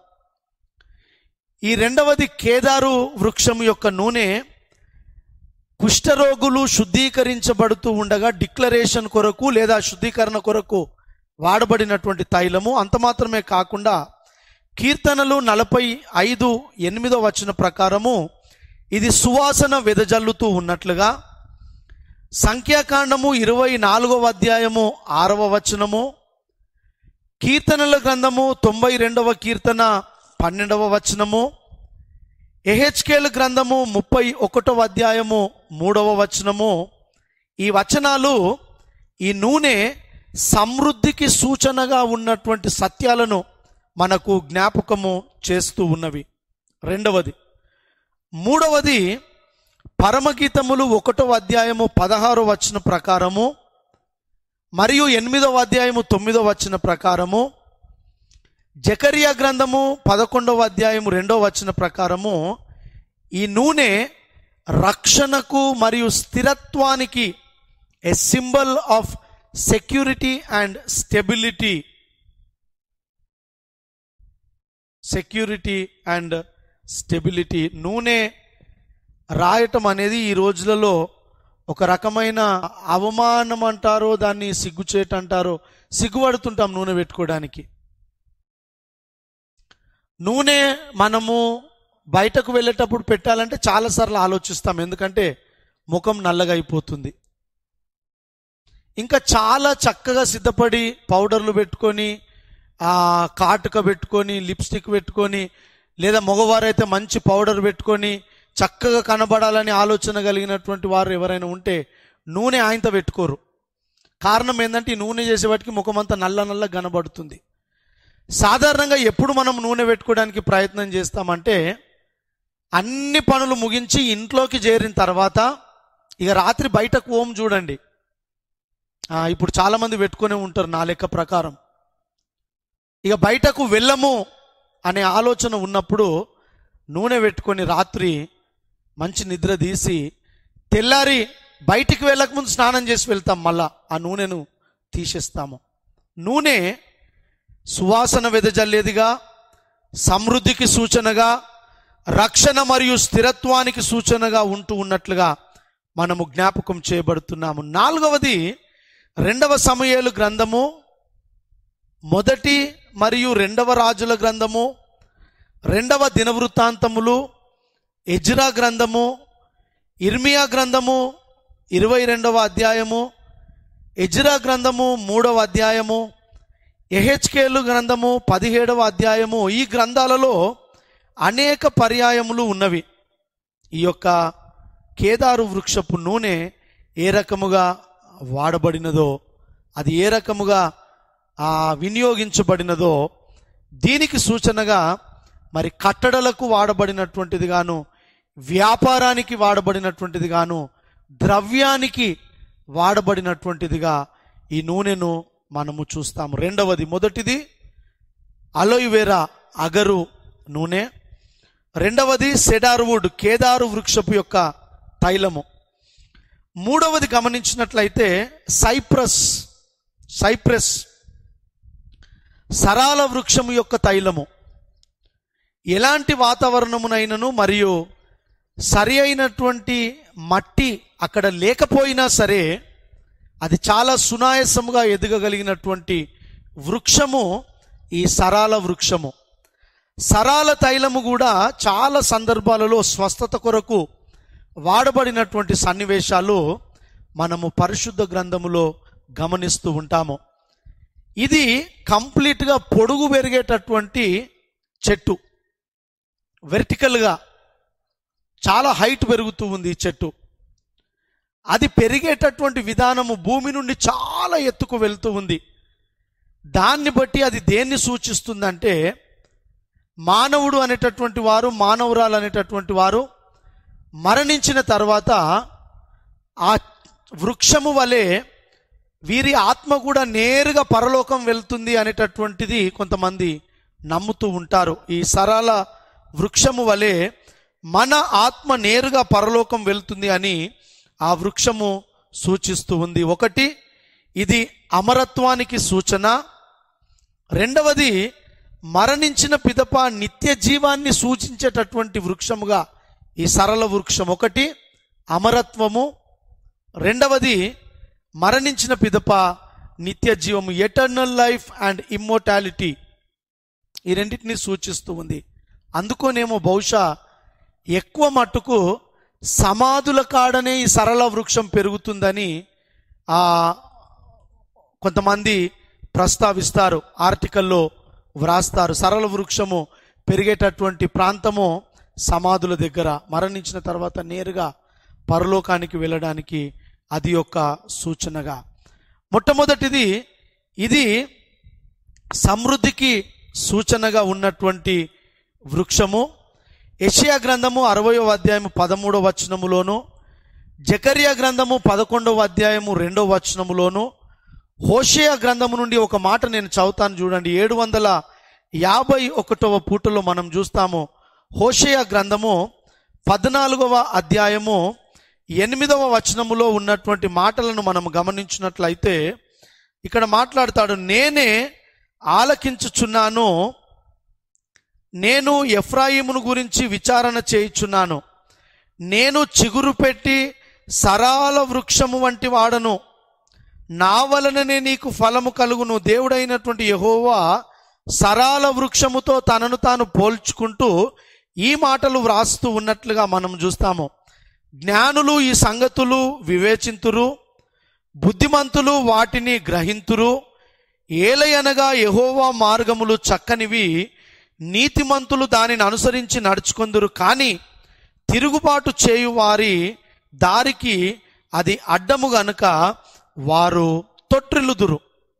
ఈ రెండవది కేదారు వృక్షం యొక్క నూనె కుష్ఠరోగులు శుద్ధీకరించబడుతూ ఉండగా డిక్లరేషన్ కొరకు లేదా శుద్ధీకరణ కొరకు వాడబడినటువంటి తైలము అంత మాత్రమే కాకుండా కీర్తనలు నలభై ఐదు ఎనిమిదో వచన ప్రకారము ఇది సువాసన వెదజల్లుతూ ఉన్నట్లుగా సంఖ్యాకాండము ఇరవై నాలుగవ అధ్యాయము ఆరవ వచనము కీర్తనల గ్రంథము తొంభై రెండవ కీర్తన పన్నెండవ వచనము ఎహెచ్కేల్ గ్రంథము ముప్పై ఒకటవ అధ్యాయము మూడవ వచనము ఈ వచనాలు ఈ నూనె సమృద్ధికి సూచనగా ఉన్నటువంటి సత్యాలను మనకు జ్ఞాపకము చేస్తూ ఉన్నవి రెండవది మూడవది పరమగీతములు ఒకటో అధ్యాయము పదహారో వచన ప్రకారము మరియు ఎనిమిదవ అధ్యాయము తొమ్మిదవ వచన ప్రకారము జకరియా గ్రంథము పదకొండవ అధ్యాయము రెండవ వచన ప్రకారము ఈ నూనె రక్షణకు మరియు స్థిరత్వానికి a symbol of security and stability security and stability నూనె రాయటం అనేది ఈ రోజులలో ఒక రకమైన అవమానం అంటారో దాన్ని సిగ్గుచేట అంటారో సిగ్గుపడుతుంటాం నూనె పెట్టుకోవడానికి నూనె మనము బయటకు వెళ్ళేటప్పుడు పెట్టాలంటే చాలాసార్లు ఆలోచిస్తాం ఎందుకంటే ముఖం నల్లగా అయిపోతుంది ఇంకా చాలా చక్కగా సిద్ధపడి పౌడర్లు పెట్టుకొని ఆ కాటుక పెట్టుకొని లిప్స్టిక్ పెట్టుకొని లేదా మగవారైతే మంచి పౌడర్ పెట్టుకొని చక్కగా కనబడాలని ఆలోచన కలిగినటువంటి వారు ఎవరైనా ఉంటే నూనె ఆయనతో పెట్టుకోరు కారణం ఏంటంటే ఈ నూనె చేసేవాటికి ముఖం అంతా నల్ల నల్ల కనబడుతుంది సాధారణంగా ఎప్పుడు మనం నూనె పెట్టుకోవడానికి ప్రయత్నం చేస్తామంటే అన్ని పనులు ముగించి ఇంట్లోకి చేరిన తర్వాత ఇక రాత్రి బయటకు ఓం చూడండి ఆ, ఇప్పుడు చాలా మంది పెట్టుకునే ఉంటారు నా లెక్క ప్రకారం ఇక బయటకు వెళ్ళము అనే ఆలోచన ఉన్నప్పుడు నూనె పెట్టుకొని రాత్రి మంచి నిద్ర తీసి తెల్లారి బయటికి వెళ్ళకముందు స్నానం చేసి వెళ్తాం మళ్ళా ఆ నూనెను తీసేస్తాము నూనె సువాసన వెదజల్లేదిగా సమృద్ధికి సూచనగా రక్షణ మరియు స్థిరత్వానికి సూచనగా ఉంటూ ఉన్నట్లుగా మనము జ్ఞాపకం చేయబడుతున్నాము నాలుగవది రెండవ సమయాలు గ్రంథము మొదటి మరియు రెండవ రాజుల గ్రంథము రెండవ దినవృత్తాంతములు ఎజ్రా గ్రంథము ఇర్మియా గ్రంథము ఇరవై రెండవ అధ్యాయము ఎజ్రా గ్రంథము మూడవ అధ్యాయము ఎహెచ్కేలు గ్రంథము పదిహేడవ అధ్యాయము ఈ గ్రంథాలలో అనేక పర్యాయములు ఉన్నవి ఈ యొక్క కేదారు వృక్షపు నూనె ఏ రకముగా వాడబడినదో అది ఏ రకముగా ఆ, వినియోగించబడినదో దీనికి సూచనగా మరి కట్టడలకు వాడబడినటువంటిది గాను వ్యాపారానికి వాడబడినటువంటిది గాను ద్రవ్యానికి వాడబడినటువంటిదిగా ఈ నూనెను మనము చూస్తాము రెండవది మొదటిది అలోయివేరా అగరు నూనె రెండవది సెడార్వుడ్ కేదారు వృక్షపు యొక్క తైలము మూడవది గమనించినట్లయితే సైప్రస్ సైప్రస్ సరాల వృక్షము యొక్క తైలము ఎలాంటి వాతావరణమునైనను మరియు సరి అయినటువంటి మట్టి అక్కడ లేకపోయినా సరే అది చాలా సునాయసముగా ఎదగగలిగినటువంటి వృక్షము ఈ సరాల వృక్షము సరాల తైలము కూడా చాలా సందర్భాలలో స్వస్థత కొరకు వాడబడినటువంటి సన్నివేశాలు మనము పరిశుద్ధ గ్రంథములో గమనిస్తూ ఉంటాము ఇది కంప్లీట్గా పొడుగు పెరిగేటటువంటి చెట్టు వెర్టికల్గా చాలా హైట్ పెరుగుతూ ఉంది ఈ చెట్టు అది పెరిగేటటువంటి విధానము భూమి నుండి చాలా ఎత్తుకు వెళ్తూ ఉంది దాన్ని బట్టి అది దేన్ని సూచిస్తుందంటే మానవుడు అనేటటువంటి వారు మానవురాలు అనేటటువంటి వారు మరణించిన తర్వాత ఆ వృక్షము వలె వీరి ఆత్మ కూడా నేరుగా పరలోకం వెళ్తుంది అనేటటువంటిది కొంతమంది నమ్ముతూ ఉంటారు ఈ సరళ వృక్షము వలె మన ఆత్మ నేరుగా పరలోకం వెళ్తుంది అని ఆ వృక్షము సూచిస్తూ ఉంది ఒకటి ఇది అమరత్వానికి సూచన రెండవది మరణించిన పిదప నిత్య జీవాన్ని సూచించేటటువంటి వృక్షముగా ఈ సరళ వృక్షం ఒకటి అమరత్వము రెండవది మరణించిన పిదప నిత్య జీవము ఎటర్నల్ లైఫ్ అండ్ ఇమ్మోటాలిటీ ఈ రెండింటిని సూచిస్తూ ఉంది అందుకోనేమో బహుశా ఎక్కువ మట్టుకు సమాధుల కాడనే ఈ సరళ వృక్షం పెరుగుతుందని ఆ కొంతమంది ప్రస్తావిస్తారు ఆర్టికల్లో వ్రాస్తారు సరళ వృక్షము పెరిగేటటువంటి ప్రాంతము సమాధుల దగ్గర మరణించిన తర్వాత నేరుగా పరలోకానికి వెళ్ళడానికి అది ఒక సూచనగా మొట్టమొదటిది ఇది సమృద్ధికి సూచనగా ఉన్నటువంటి వృక్షము యెషయా గ్రంథము అరవయో అధ్యాయము పదమూడవ వచనములోను జకరియా గ్రంథము పదకొండవ అధ్యాయము రెండవ వచనములోను హోషేయ గ్రంథము నుండి ఒక మాట నేను చదువుతాను చూడండి ఏడు వందల యాభై ఒకటవ పూటలో మనం చూస్తాము హోషేయ గ్రంథము పద్నాలుగవ అధ్యాయము ఎనిమిదవ వచనములో ఉన్నటువంటి మాటలను మనం గమనించినట్లయితే ఇక్కడ మాట్లాడతాడు నేనే ఆలకించుచున్నాను నేను ఎఫ్రాయిమును గురించి విచారణ చేయుచున్నాను నేను చిగురు పెట్టి సరాల వృక్షము వంటి వాడను నా వలననే నీకు ఫలము కలుగును దేవుడైనటువంటి యహోవా సరాల వృక్షముతో తనను తాను పోల్చుకుంటూ ఈ మాటలు వ్రాస్తూ ఉన్నట్లుగా మనం చూస్తాము జ్ఞానులు ఈ సంగతులు వివేచింతురు బుద్ధిమంతులు వాటిని గ్రహింతురు ఏలయనగా యహోవా మార్గములు చక్కనివి నీతిమంతులు దానిని అనుసరించి నడుచుకొందురు కానీ తిరుగుబాటు చేయు వారి దారికి అది అడ్డము గనుక వారు తొట్టిల్లుదురు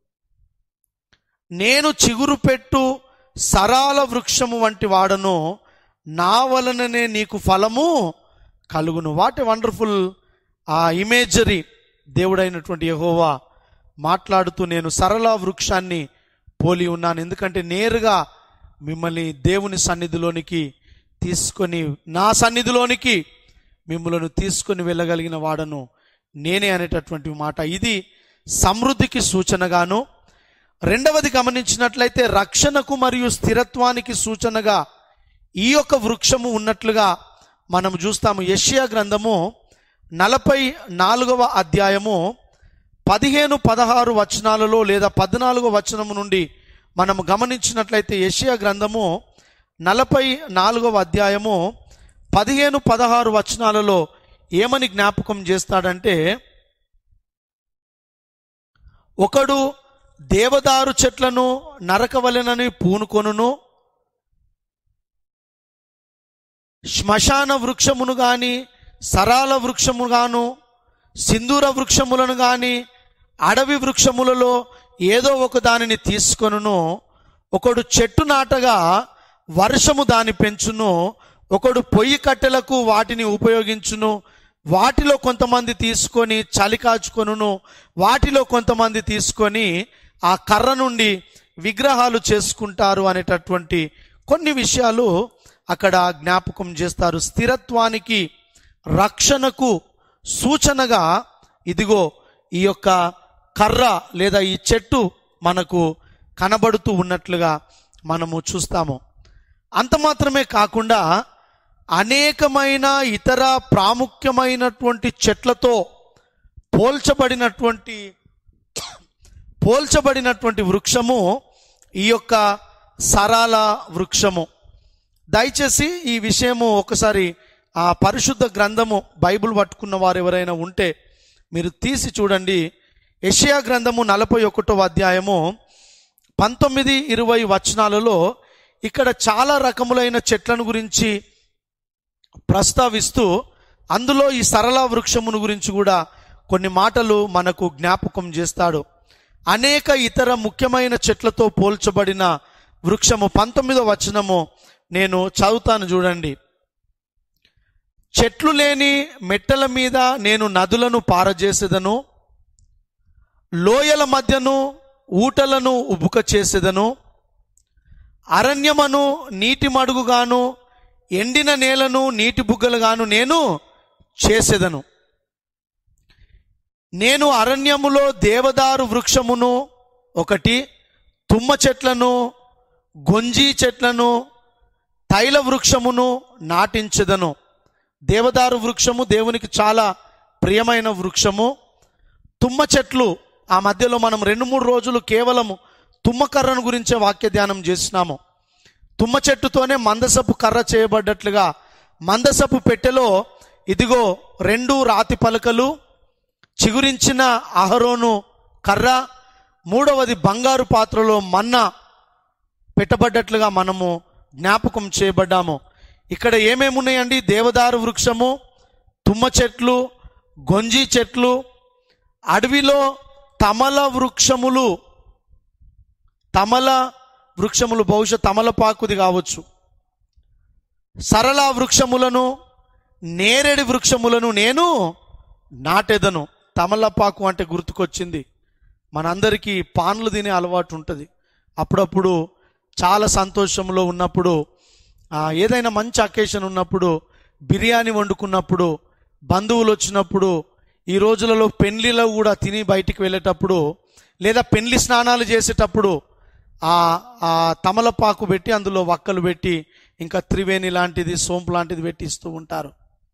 నేను చిగురు పెట్టు సరాల వృక్షము వంటి వాడను నా వలననే నీకు ఫలము కలుగును what a wonderful uh imagery దేవుడైనటువంటి యహోవా మాట్లాడుతూ నేను సరళ వృక్షాన్ని పోలి ఉన్నాను ఎందుకంటే నేరుగా మిమ్మల్ని దేవుని సన్నిధిలోనికి తీసుకొని నా సన్నిధిలోనికి మిమ్మలను తీసుకొని వెళ్ళగలిగిన వాడను నేనే అనేటటువంటి మాట ఇది సమృద్ధికి సూచనగాను రెండవది గమనించినట్లయితే రక్షణకు మరియు స్థిరత్వానికి సూచనగా ఈ యొక్క వృక్షము ఉన్నట్లుగా మనం చూస్తాము యెషయా గ్రంథము నలభై నాలుగవ అధ్యాయము పదిహేను పదహారు వచనాలలో లేదా పద్నాలుగో వచనము నుండి మనం గమనించినట్లయితే యెషయా గ్రంథము నలభై నాలుగవ అధ్యాయము పదిహేను పదహారు వచనాలలో ఏమని జ్ఞాపకం చేస్తాడంటే ఒకడు దేవదారు చెట్లను నరకవలెనని పూనుకొనును శ్మశాన వృక్షమును గాని సరాల వృక్షము గాను సింధూర వృక్షములను గాని అడవి వృక్షములలో ఏదో ఒక దానిని తీసుకొనును ఒకడు చెట్టు నాటగా వర్షము దాని పెంచును ఒకడు పొయ్యి కట్టెలకు వాటిని ఉపయోగించును వాటిలో కొంతమంది తీసుకొని చలి కాచుకొనును వాటిలో కొంతమంది తీసుకొని ఆ కర్ర నుండి విగ్రహాలు చేసుకుంటారు అనేటటువంటి కొన్ని విషయాలు అక్కడ జ్ఞాపకం చేస్తారు స్థిరత్వానికి రక్షణకు సూచనగా ఇదిగో ఈ యొక్క కర్ర లేదా ఈ చెట్టు మనకు కనబడుతూ ఉన్నట్లుగా మనము చూస్తాము అంత మాత్రమే కాకుండా అనేకమైన ఇతర ప్రాముఖ్యమైనటువంటి చెట్లతో పోల్చబడినటువంటి పోల్చబడినటువంటి వృక్షము ఈ యొక్క సరాల వృక్షము దయచేసి ఈ విషయము ఒకసారి ఆ పరిశుద్ధ గ్రంథము బైబిల్ పట్టుకున్న వారు ఎవరైనా ఉంటే మీరు తీసి చూడండి యెషయా గ్రంథము నలభై ఒకటో అధ్యాయము పంతొమ్మిది ఇరవై వచనాలలో ఇక్కడ చాలా రకములైన చెట్లను గురించి ప్రస్తావిస్తూ అందులో ఈ సరళ వృక్షమును గురించి కూడా కొన్ని మాటలు మనకు జ్ఞాపకం చేస్తాడు అనేక ఇతర ముఖ్యమైన చెట్లతో పోల్చబడిన వృక్షము పంతొమ్మిదో వచనము నేను చదువుతాను చూడండి చెట్లు లేని మెట్టల మీద నేను నదులను పారజేసేదను లోయల మధ్యను ఊటలను ఉబుక చేసేదను అరణ్యమను నీటి మడుగుగాను ఎండిన నేలను నీటి బుగ్గలుగాను నేను చేసేదను నేను అరణ్యములో దేవదారు వృక్షమును ఒకటి తుమ్మ చెట్లను గొంజి చెట్లను తైల వృక్షమును నాటించెదను దేవదారు వృక్షము దేవునికి చాలా ప్రియమైన వృక్షము తుమ్మ చెట్లు ఆ మధ్యలో మనం రెండు మూడు రోజులు కేవలము తుమ్మకర్రను గురించే వాక్య ధ్యానం చేసినాము తుమ్మ చెట్టుతోనే మందసపు కర్ర చేయబడ్డట్లుగా మందసపు పెట్టెలో ఇదిగో రెండు రాతి పలకలు చిగురించిన అహరోను కర్ర మూడవది బంగారు పాత్రలో మన్నా పెట్టబడ్డట్లుగా మనము జ్ఞాపకం చేయబడ్డాము ఇక్కడ ఏమేమి ఉన్నాయండి దేవదారు వృక్షము తుమ్మ చెట్లు గొంజి చెట్లు అడవిలో తమల వృక్షములు తమల వృక్షములు బహుశా తమలపాకుది కావచ్చు సరళ వృక్షములను నేరేడి వృక్షములను నేను నాటెదను తమలపాకు అంటే గుర్తుకొచ్చింది మనందరికీ పాన్లు తినే అలవాటు ఉంటుంది అప్పుడప్పుడు చాలా సంతోషంలో ఉన్నప్పుడు ఆ, ఏదైనా మంచి అకేషన్ ఉన్నప్పుడు బిర్యానీ వండుకున్నప్పుడు బంధువులు వచ్చినప్పుడు ఈ రోజులలో పెళ్లిలో కూడా తిని బయటికి వెళ్ళేటప్పుడు లేదా పెళ్లి స్నానాలు చేసేటప్పుడు ఆ ఆ తమలపాకు పెట్టి అందులో వక్కలు పెట్టి ఇంకా త్రివేణి లాంటిది సోంపు లాంటిది పెట్టి ఇస్తూ ఉంటారు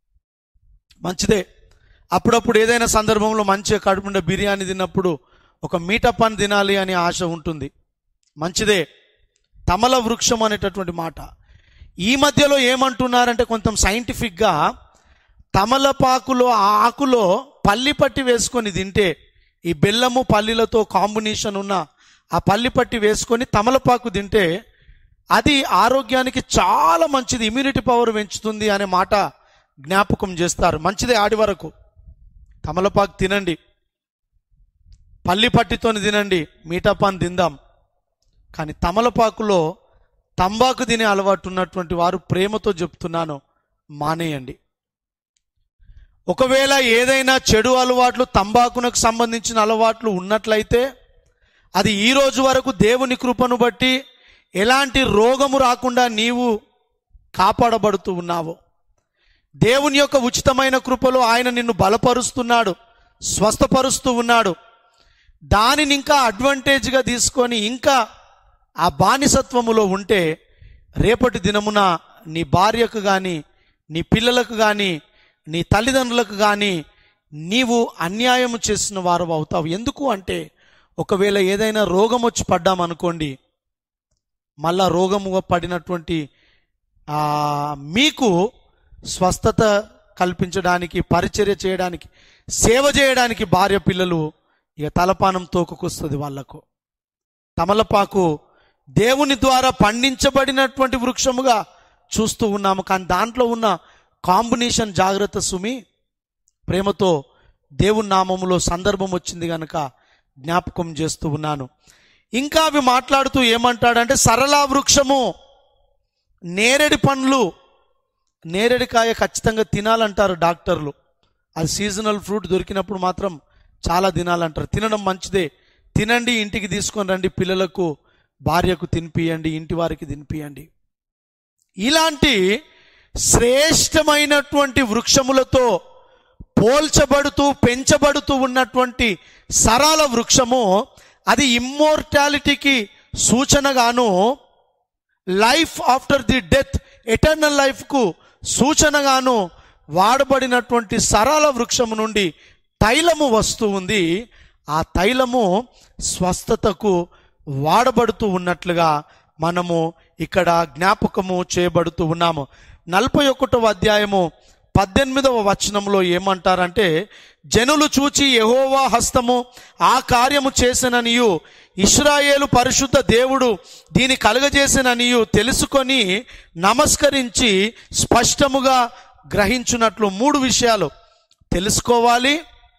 మంచిదే అప్పుడప్పుడు ఏదైనా సందర్భంలో మంచిగా కడుపుండే బిర్యానీ తిన్నప్పుడు ఒక మీటప్పని తినాలి అనే ఆశ ఉంటుంది మంచిదే తమల వృక్షం అనేటటువంటి మాట ఈ మధ్యలో ఏమంటున్నారంటే కొంచెం సైంటిఫిక్గా తమలపాకులో ఆ ఆకులో పల్లి పట్టి వేసుకొని తింటే ఈ బెల్లము పల్లీలతో కాంబినేషన్ ఉన్న ఆ పల్లి పట్టి వేసుకొని తమలపాకు తింటే అది ఆరోగ్యానికి చాలా మంచిది ఇమ్యూనిటీ పవర్ పెంచుతుంది అనే మాట జ్ఞాపకం చేస్తారు మంచిదే ఆడి వరకు తమలపాకు తినండి పల్లి పట్టితోని తినండి మీటపాన్ తిందాం కానీ తమలపాకులో తంబాకు తినే అలవాటు ఉన్నటువంటి వారు ప్రేమతో చెప్తున్నాను మానేయండి ఒకవేళ ఏదైనా చెడు అలవాట్లు తంబాకునకు సంబంధించిన అలవాట్లు ఉన్నట్లయితే అది ఈ రోజు వరకు దేవుని కృపను బట్టి ఎలాంటి రోగము రాకుండా నీవు కాపాడబడుతూ ఉన్నావు దేవుని యొక్క ఉచితమైన కృపలో ఆయన నిన్ను బలపరుస్తున్నాడు స్వస్థపరుస్తూ ఉన్నాడు దానిని ఇంకా అడ్వాంటేజ్గా తీసుకొని ఇంకా ఆ బానిసత్వములో ఉంటే రేపటి దినమున నీ భార్యకు కానీ నీ పిల్లలకు కానీ నీ తల్లిదండ్రులకు కానీ నీవు అన్యాయం చేసిన వారు అవుతావు ఎందుకు అంటే ఒకవేళ ఏదైనా రోగం వచ్చి పడ్డామనుకోండి మళ్ళా రోగము పడినటువంటి ఆ, మీకు స్వస్థత కల్పించడానికి పరిచర్య చేయడానికి సేవ చేయడానికి భార్య పిల్లలు ఇక తలపానం తోకకొస్తుంది వాళ్లకు తమలపాకు దేవుని ద్వారా పండించబడినటువంటి వృక్షముగా చూస్తూ ఉన్నాము కానీ దాంట్లో ఉన్న కాంబినేషన్ జాగ్రత్త సుమి ప్రేమతో దేవుని నామములో సందర్భం వచ్చింది గనక జ్ఞాపకం చేస్తూ ఉన్నాను ఇంకా అవి మాట్లాడుతూ ఏమంటాడంటే సరళ వృక్షము నేరేడి పండ్లు నేరేడికాయ ఖచ్చితంగా తినాలంటారు డాక్టర్లు అది సీజనల్ ఫ్రూట్ దొరికినప్పుడు మాత్రం చాలా తినాలంటారు తినడం మంచిదే తినండి ఇంటికి తీసుకొని రండి పిల్లలకు భార్యకు తినిపియండి ఇంటి వారికి తినిపియండి ఇలాంటి శ్రేష్టమైనటువంటి వృక్షములతో పోల్చబడుతూ పెంచబడుతూ ఉన్నటువంటి సరళ వృక్షము అది ఇమ్మోర్టాలిటీకి సూచనగాను life after the death eternal లైఫ్కు సూచనగాను వాడబడినటువంటి సరళ వృక్షము నుండి తైలము వస్తూ ఉంది ఆ తైలము స్వస్థతకు వాడబడుతూ ఉన్నట్లుగా మనము ఇక్కడ జ్ఞాపకము చేయబడుతూ ఉన్నాము నలభై ఒకటవ అధ్యాయము పద్దెనిమిదవ వచనంలో ఏమంటారంటే జనులు చూచి యెహోవా హస్తము ఆ కార్యము చేసిననియు ఇస్రాయేలు పరిశుద్ధ దేవుడు దీని కలుగజేసిననియు తెలుసుకొని నమస్కరించి స్పష్టముగా గ్రహించున్నట్లు మూడు విషయాలు తెలుసుకోవాలి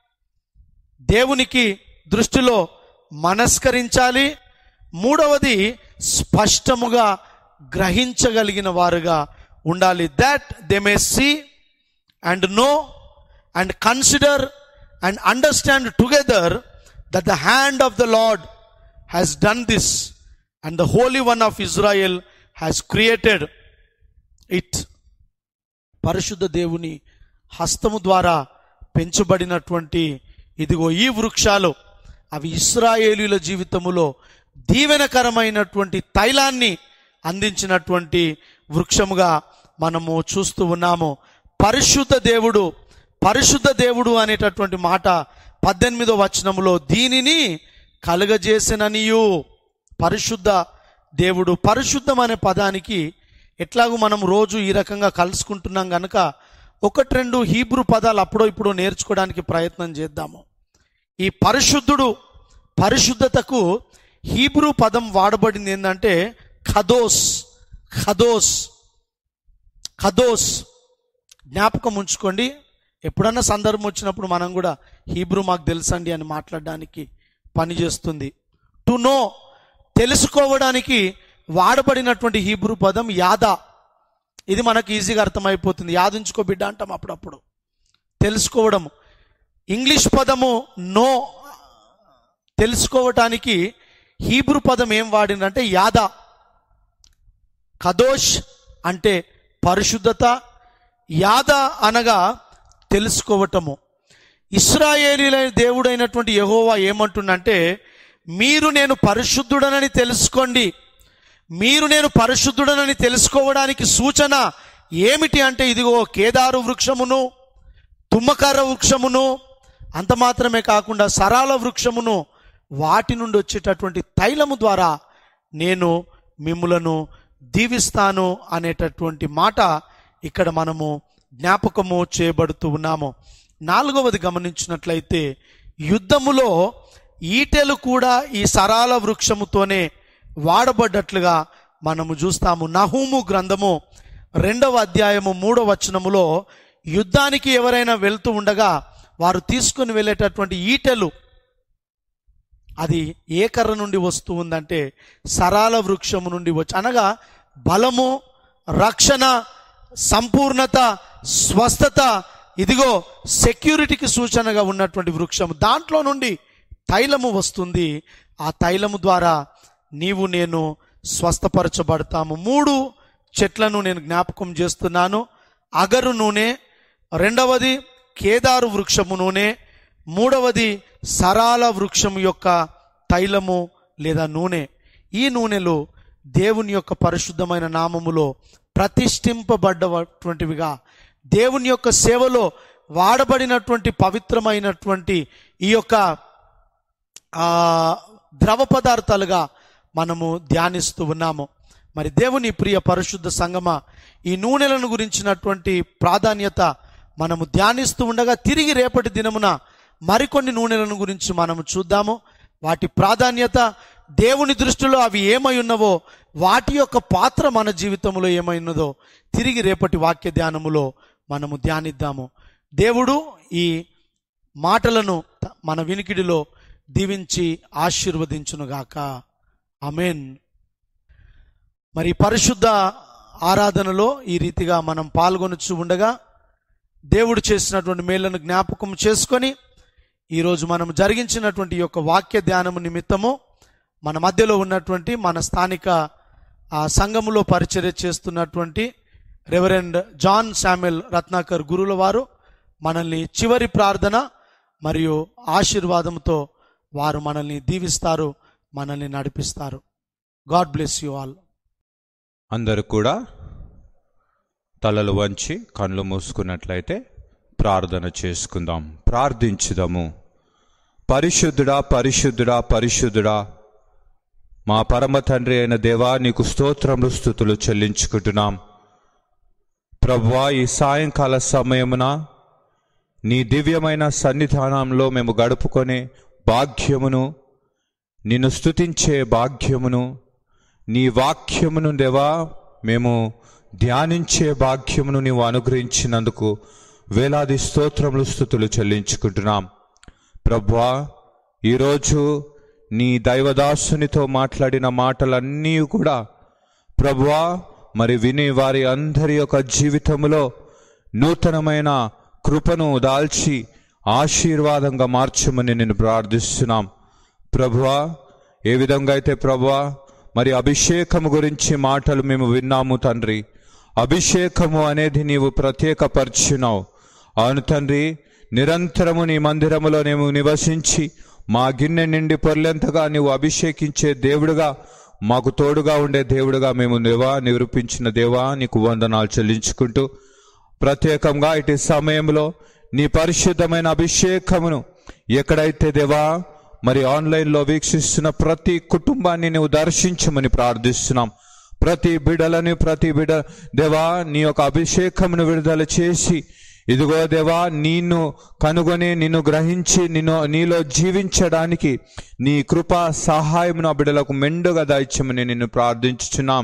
దేవునికి దృష్టిలో మనస్కరించాలి మూడవది స్పష్టముగా గ్రహించగలిగిన వారుగా ఉండాలి that they may see and know and consider and understand together that the hand of the Lord has done this and the holy one of Israel has created it పరిశుద్ధ దేవుని హస్తము ద్వారా పెంచబడినటువంటి ఇదిగో ఈ వృక్షాలు అవి ఇస్రాయేలీల జీవితములో దీవెనకరమైనటువంటి తైలాన్ని అందించినటువంటి వృక్షముగా మనము చూస్తూ ఉన్నాము పరిశుద్ధ దేవుడు పరిశుద్ధ దేవుడు అనేటటువంటి మాట పద్దెనిమిదో వచనములో దీనిని కలుగజేసిననియు పరిశుద్ధ దేవుడు పరిశుద్ధం అనే పదానికి ఎట్లాగూ మనం రోజు ఈ రకంగా కలుసుకుంటున్నాం గనక ఒకటి రెండు హీబ్రూ పదాలు అప్పుడో ఇప్పుడు నేర్చుకోవడానికి ప్రయత్నం చేద్దాము ఈ పరిశుద్ధుడు పరిశుద్ధతకు హీబ్రూ పదం వాడబడింది ఏంటంటే ఖదోస్ ఖదోస్ ఖదోస్ జ్ఞాపకం ఉంచుకోండి ఎప్పుడన్నా సందర్భం వచ్చినప్పుడు మనం కూడా హీబ్రూ మాకు తెలుసండి అని మాట్లాడడానికి పనిచేస్తుంది టు నో తెలుసుకోవడానికి వాడబడినటువంటి హీబ్రూ పదం యాదా ఇది మనకు ఈజీగా అర్థమైపోతుంది యాదించుకో బిడ్డ అంటాం అప్పుడప్పుడు తెలుసుకోవడం ఇంగ్లీష్ పదము నో తెలుసుకోవటానికి హీబ్రూ పదం ఏం వాడిందంటే యాదా కదోష్ అంటే పరిశుద్ధత యాద అనగా తెలుసుకోవటము ఇస్రాయేలీల దేవుడైనటువంటి యహోవా ఏమంటుండంటే మీరు నేను పరిశుద్ధుడనని తెలుసుకోండి మీరు నేను పరిశుద్ధుడనని తెలుసుకోవడానికి సూచన ఏమిటి అంటే ఇదిగో కేదారు వృక్షమును తుమ్మకర్ర వృక్షమును అంత మాత్రమే కాకుండా సరాల వృక్షమును వాటి నుండి వచ్చేటటువంటి తైలము ద్వారా నేను మిమ్ములను దీవిస్తాను అనేటటువంటి మాట ఇక్కడ మనము జ్ఞాపకము చేయబడుతూ ఉన్నాము నాలుగవది గమనించినట్లయితే యుద్ధములో ఈటెలు కూడా ఈ సరాల వృక్షముతోనే వాడబడ్డట్లుగా మనము చూస్తాము నహూము గ్రంథము రెండవ అధ్యాయము మూడవ వచనములో యుద్ధానికి ఎవరైనా వెళ్తూ ఉండగా వారు తీసుకుని వెళ్ళేటటువంటి ఈటెలు అది ఏ కర్ర నుండి వస్తూ ఉందంటే సరాల వృక్షము నుండి వచ్చి అనగా బలము రక్షణ సంపూర్ణత స్వస్థత ఇదిగో సెక్యూరిటీకి సూచనగా ఉన్నటువంటి వృక్షము దాంట్లో నుండి తైలము వస్తుంది ఆ తైలము ద్వారా నీవు నేను స్వస్థపరచబడతాము మూడు చెట్లను నేను జ్ఞాపకం చేస్తున్నాను అగరు నూనె రెండవది కేదారు వృక్షము నూనె మూడవది సరాల వృక్షం యొక్క తైలము లేదా నూనె ఈ నూనెలు దేవుని యొక్క పరిశుద్ధమైన నామములో ప్రతిష్ఠింపబడ్డటువంటివిగా దేవుని యొక్క సేవలో వాడబడినటువంటి పవిత్రమైనటువంటి ఈ యొక్క ఆ ద్రవ పదార్థాలుగా మనము ధ్యానిస్తూ ఉన్నాము మరి దేవుని ప్రియ పరిశుద్ధ సంగమ ఈ నూనెలను గురించినటువంటి ప్రాధాన్యత మనము ధ్యానిస్తూ ఉండగా తిరిగి రేపటి దినమున మరికొన్ని నూనెలను గురించి మనము చూద్దాము వాటి ప్రాధాన్యత దేవుని దృష్టిలో అవి ఏమై ఉన్నవో వాటి యొక్క పాత్ర మన జీవితంలో ఏమై ఉన్నదో తిరిగి రేపటి వాక్య ధ్యానములో మనము ధ్యానిద్దాము దేవుడు ఈ మాటలను త- మన వినికిడిలో దీవించి ఆశీర్వదించునుగాక అమేన్ మరి పరిశుద్ధ ఆరాధనలో ఈ రీతిగా మనం పాల్గొనొచ్చు ఉండగా దేవుడు చేసినటువంటి మేళ్లను జ్ఞాపకం చేసుకొని ఈరోజు మనం జరిగించినటువంటి ఈ యొక్క వాక్య ధ్యానము నిమిత్తము మన మధ్యలో ఉన్నటువంటి మన స్థానిక ఆ సంఘములో పరిచర్య చేస్తున్నటువంటి రెవరెండ్ జాన్ శామ్యుల్ రత్నాకర్ గురుల వారు మనల్ని చివరి ప్రార్థన మరియు ఆశీర్వాదంతో వారు మనల్ని దీవిస్తారు మనల్ని నడిపిస్తారు గాడ్ బ్లెస్ యు ఆల్ అందరూ కూడా తలలు వంచి కళ్ళు మూసుకున్నట్లయితే ప్రార్థన చేసుకుందాం ప్రార్థించుదాము పరిశుద్ధుడా పరిశుద్ధుడా పరిశుద్ధుడా మా పరమ తండ్రి అయిన దేవా నీకు స్తోత్రములు స్థుతులు చెల్లించుకుంటున్నాం ప్రభువా ఈ సాయంకాల సమయమున నీ దివ్యమైన సన్నిధానంలో మేము గడుపుకొనే భాగ్యమును నిన్ను స్తుతించే భాగ్యమును నీ వాక్యమును దేవా మేము ధ్యానించే భాగ్యమును నీవు అనుగ్రహించినందుకు వేలాది స్తోత్రములు స్థుతులు చెల్లించుకుంటున్నాం ప్రభువా ఈరోజు నీ దైవదాసునితో మాట్లాడిన మాటలన్నీ కూడా ప్రభువా మరి విని వారి అందరి యొక్క జీవితంలో నూతనమైన కృపను దాల్చి ఆశీర్వాదంగా మార్చమని నేను ప్రార్థిస్తున్నాం ప్రభువా ఏ విధంగా అయితే ప్రభువా మరి అభిషేకము గురించి మాటలు మేము విన్నాము తండ్రి అభిషేకము అనేది నీవు ప్రత్యేకపరిచినావు అవును తండ్రి నిరంతరము నీ మందిరములో మేము నివసించి మా గిన్నె నిండి పొర్లెంతగా నీవు అభిషేకించే దేవుడుగా మాకు తోడుగా ఉండే దేవుడుగా మేము దేవా నిరూపించిన దేవా నీకు వందనాలు చెల్లించుకుంటూ ప్రత్యేకంగా ఇటు సమయంలో నీ పరిశుద్ధమైన అభిషేకమును ఎక్కడైతే దేవా మరి ఆన్లైన్లో వీక్షిస్తున్న ప్రతి కుటుంబాన్ని నువ్వు దర్శించమని ప్రార్థిస్తున్నాం ప్రతి బిడలని ప్రతి బిడ దేవా నీ యొక్క అభిషేకమును విడుదల చేసి ఇదిగో దేవా నిన్ను కనుగొని నిన్ను గ్రహించి నిన్ను నీలో జీవించడానికి నీ కృపా సహాయమును ఆ బిడలకు మెండుగా దాయిచ్చమని నిన్ను ప్రార్థించుచున్నాం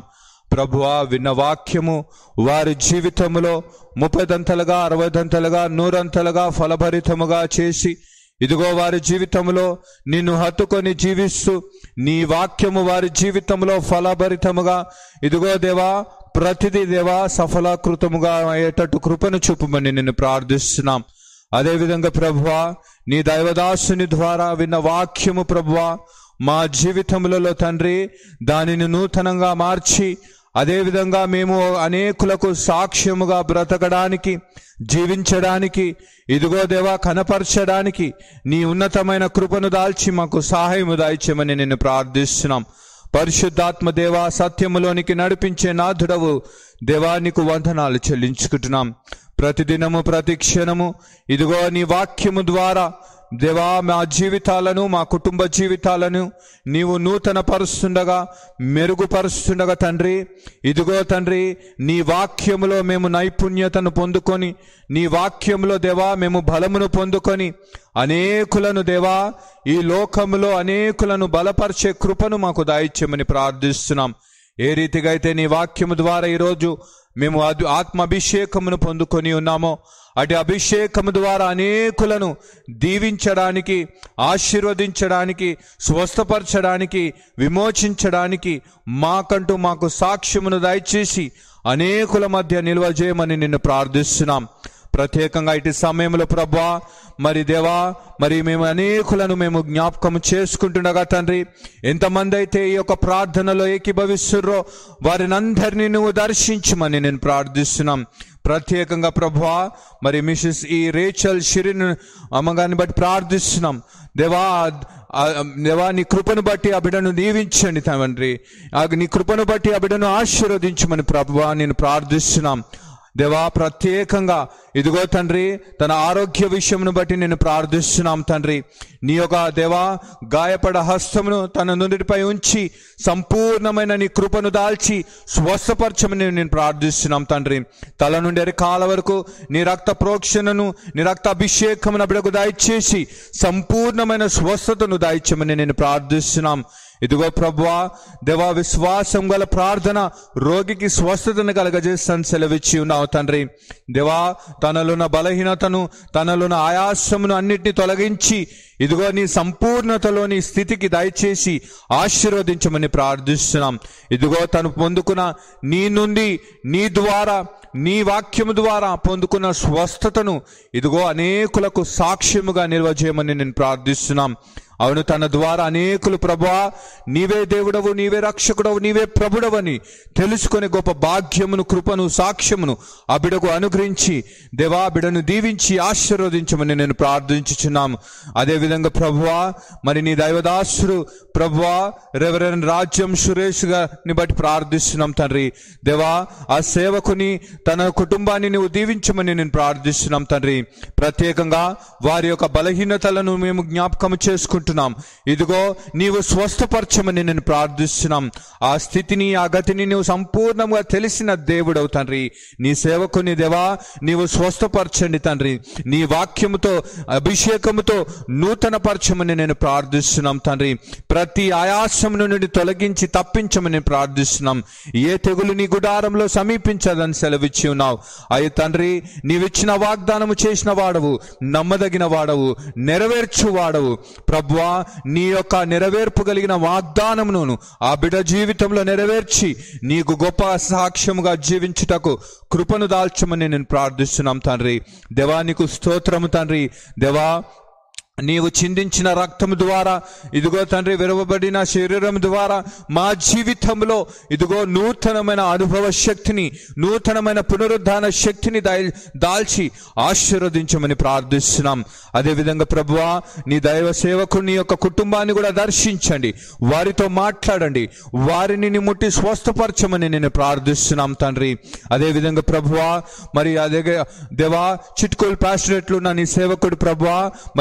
ప్రభువా విన్న వాక్యము వారి జీవితంలో ముప్పదంతలుగా అరవదంతలుగా నూరంతలుగా ఫలభరితముగా చేసి ఇదిగో వారి జీవితంలో నిన్ను హత్తుకొని జీవిస్తూ నీ వాక్యము వారి జీవితంలో ఫలభరితముగా ఇదిగో దేవా ప్రతిదీ దేవా సఫలాకృతముగా అయ్యేటట్టు కృపను చూపమని నిన్ను ప్రార్థిస్తున్నాం అదేవిధంగా ప్రభువా నీ దైవదాసుని ద్వారా విన్న వాక్యము ప్రభువా మా జీవితములలో తండ్రి దానిని నూతనంగా మార్చి అదేవిధంగా మేము అనేకులకు సాక్ష్యముగా బ్రతకడానికి జీవించడానికి ఇదిగో దేవా కనపరచడానికి నీ ఉన్నతమైన కృపను దాల్చి మాకు సహాయము దాయిచ్చమని నిన్ను ప్రార్థిస్తున్నాం పరిశుద్ధాత్మ దేవా సత్యములోనికి నడిపించే నాథుడవు దేవా నీకు వందనాలు చెల్లించుకుంటున్నాం ప్రతిదినము ప్రతి క్షణము ఇదిగో నీ వాక్యము ద్వారా దేవా మా జీవితాలను మా కుటుంబ జీవితాలను నీవు నూతన పరుస్తుండగా మెరుగుపరుస్తుండగా తండ్రి ఇదిగో తండ్రి నీ వాక్యములో మేము నైపుణ్యతను పొందుకొని నీ వాక్యములో దేవా మేము బలమును పొందుకొని అనేకులను దేవా ఈ లోకములో అనేకులను బలపరిచే కృపను మాకు దాయిచ్చమని ప్రార్థిస్తున్నాం ఏ రీతిగా అయితే నీ వాక్యము ద్వారా ఈరోజు మేము అదు- ఆత్మ అభిషేకమును పొందుకొని ఉన్నామో అటు అభిషేకము ద్వారా అనేకులను దీవించడానికి ఆశీర్వదించడానికి స్వస్థపరచడానికి విమోచించడానికి మాకంటూ మాకు సాక్ష్యమును దయచేసి అనేకుల మధ్య నిల్వ చేయమని నిన్ను ప్రార్థిస్తున్నాం ప్రత్యేకంగా ఇటు సమయంలో ప్రభా మరి దేవా మరి మేము అనేకులను మేము జ్ఞాపకం చేసుకుంటుండగా తండ్రి ఎంతమంది అయితే ఈ యొక్క ప్రార్థనలో ఏకీభవిస్తుర్రో వారిని అందరినీ నువ్వు దర్శించమని నేను ప్రార్థిస్తున్నాం ప్రత్యేకంగా ప్రభా మరి మిసెస్ ఈ రేచల్ షిరిన్ అమ్మగారిని బట్టి ప్రార్థిస్తున్నాం దేవా ఆ దేవా నీ కృపను బట్టి ఆ బిడ్డను దీవించండి తండ్రి ఆ నీ కృపను బట్టి ఆ బిడ్డను ఆశీర్వదించమని ప్రభువా నేను ప్రార్థిస్తున్నాం దేవా ప్రత్యేకంగా ఇదిగో తండ్రి తన ఆరోగ్య విషయమును బట్టి నేను ప్రార్థిస్తున్నాం తండ్రి నీ యొక్క దేవా గాయపడ హస్తమును తన నుదుటిపై ఉంచి సంపూర్ణమైన నీ కృపను దాల్చి స్వస్థపరచమని నేను ప్రార్థిస్తున్నాం తండ్రి తల నుండి కాల వరకు నీ రక్త ప్రోక్షణను నీ రక్త అభిషేకమును బిడకు దయచేసి సంపూర్ణమైన స్వస్థతను దాయిచ్చమని నేను ప్రార్థిస్తున్నాం ఇదిగో ప్రభువా దేవా విశ్వాసం గల ప్రార్థన రోగికి స్వస్థతను కలగజేస్తాను సెలవిచ్చి ఉన్నావు తండ్రి దేవా తనలున్న బలహీనతను తనలున్న ఆయాసమును అన్నిటిని తొలగించి ఇదిగో నీ సంపూర్ణతలోని స్థితికి దయచేసి ఆశీర్వదించమని ప్రార్థిస్తున్నాం ఇదిగో తను పొందుకున్న నీ నుండి నీ ద్వారా నీ వాక్యము ద్వారా పొందుకున్న స్వస్థతను ఇదిగో అనేకులకు సాక్ష్యముగా నిల్వ చేయమని నేను ప్రార్థిస్తున్నాం అవును తన ద్వారా అనేకులు ప్రభువా నీవే దేవుడవు నీవే రక్షకుడవు నీవే ప్రభుడవని తెలుసుకొని గొప్ప భాగ్యమును కృపను సాక్ష్యమును ఆ బిడకు అనుగ్రహించి దేవా బిడను దీవించి ఆశీర్వదించమని నేను ప్రార్థించుచున్నాము అదేవిధంగా ప్రభువా మరి నీ దైవదాసుడు ప్రభువా రెవరెన్ రాజ్యం సురేష్ గారిని బట్టి ప్రార్థిస్తున్నాం తండ్రి దేవా ఆ సేవకుని తన కుటుంబాన్ని నువ్వు దీవించమని నేను ప్రార్థిస్తున్నాం తండ్రి ప్రత్యేకంగా వారి యొక్క బలహీనతలను మేము జ్ఞాపకం చేసుకుంటున్నాం ఇదిగో నీవు స్వస్థపరచమని నేను ప్రార్థిస్తున్నాం ఆ స్థితిని ఆ గతిని నువ్వు సంపూర్ణంగా తెలిసిన దేవుడవు తండ్రి నీ సేవకుని దేవా నీవు స్వస్థపరచండి తండ్రి నీ వాక్యముతో అభిషేకముతో నూతన పరచమని నేను ప్రార్థిస్తున్నాం తండ్రి ప్రతి ఆయాసం నుండి తొలగించి తప్పించమని ప్రార్థిస్తున్నాం ఏ తెగులు నీ గుడారంలో సమీపించదని సెలవిచ్చి ఉన్నావు అయ్యి తండ్రి నీవిచ్చిన వాగ్దానము చేసిన వాడవు నమ్మదగిన వాడవు నెరవేర్చు వాడవు ప్రభువా నీ యొక్క నెరవేర్పు కలిగిన వాగ్దానమును ఆ బిడ జీవితంలో నెరవేర్చి నీకు గొప్ప సాక్ష్యముగా జీవించుటకు కృపను దాల్చమని నేను ప్రార్థిస్తున్నాం తండ్రి దేవా నీకు స్తోత్రము తండ్రి దేవా నీవు చిందించిన రక్తము ద్వారా ఇదిగో తండ్రి విరవబడిన శరీరం ద్వారా మా జీవితంలో ఇదిగో నూతనమైన అనుభవ శక్తిని నూతనమైన పునరుద్ధాన శక్తిని దాల్- దాల్చి ఆశీర్వదించమని ప్రార్థిస్తున్నాం అదేవిధంగా ప్రభువా నీ దైవ సేవకుని యొక్క కుటుంబాన్ని కూడా దర్శించండి వారితో మాట్లాడండి వారిని నీ ముట్టి స్వస్థపరచమని నేను ప్రార్థిస్తున్నాం తండ్రి అదేవిధంగా ప్రభువా మరి అదే దేవా చిట్కోల్ పాస్టరేట్లు నా నీ సేవకుడు ప్రభువా మరి సంతోష్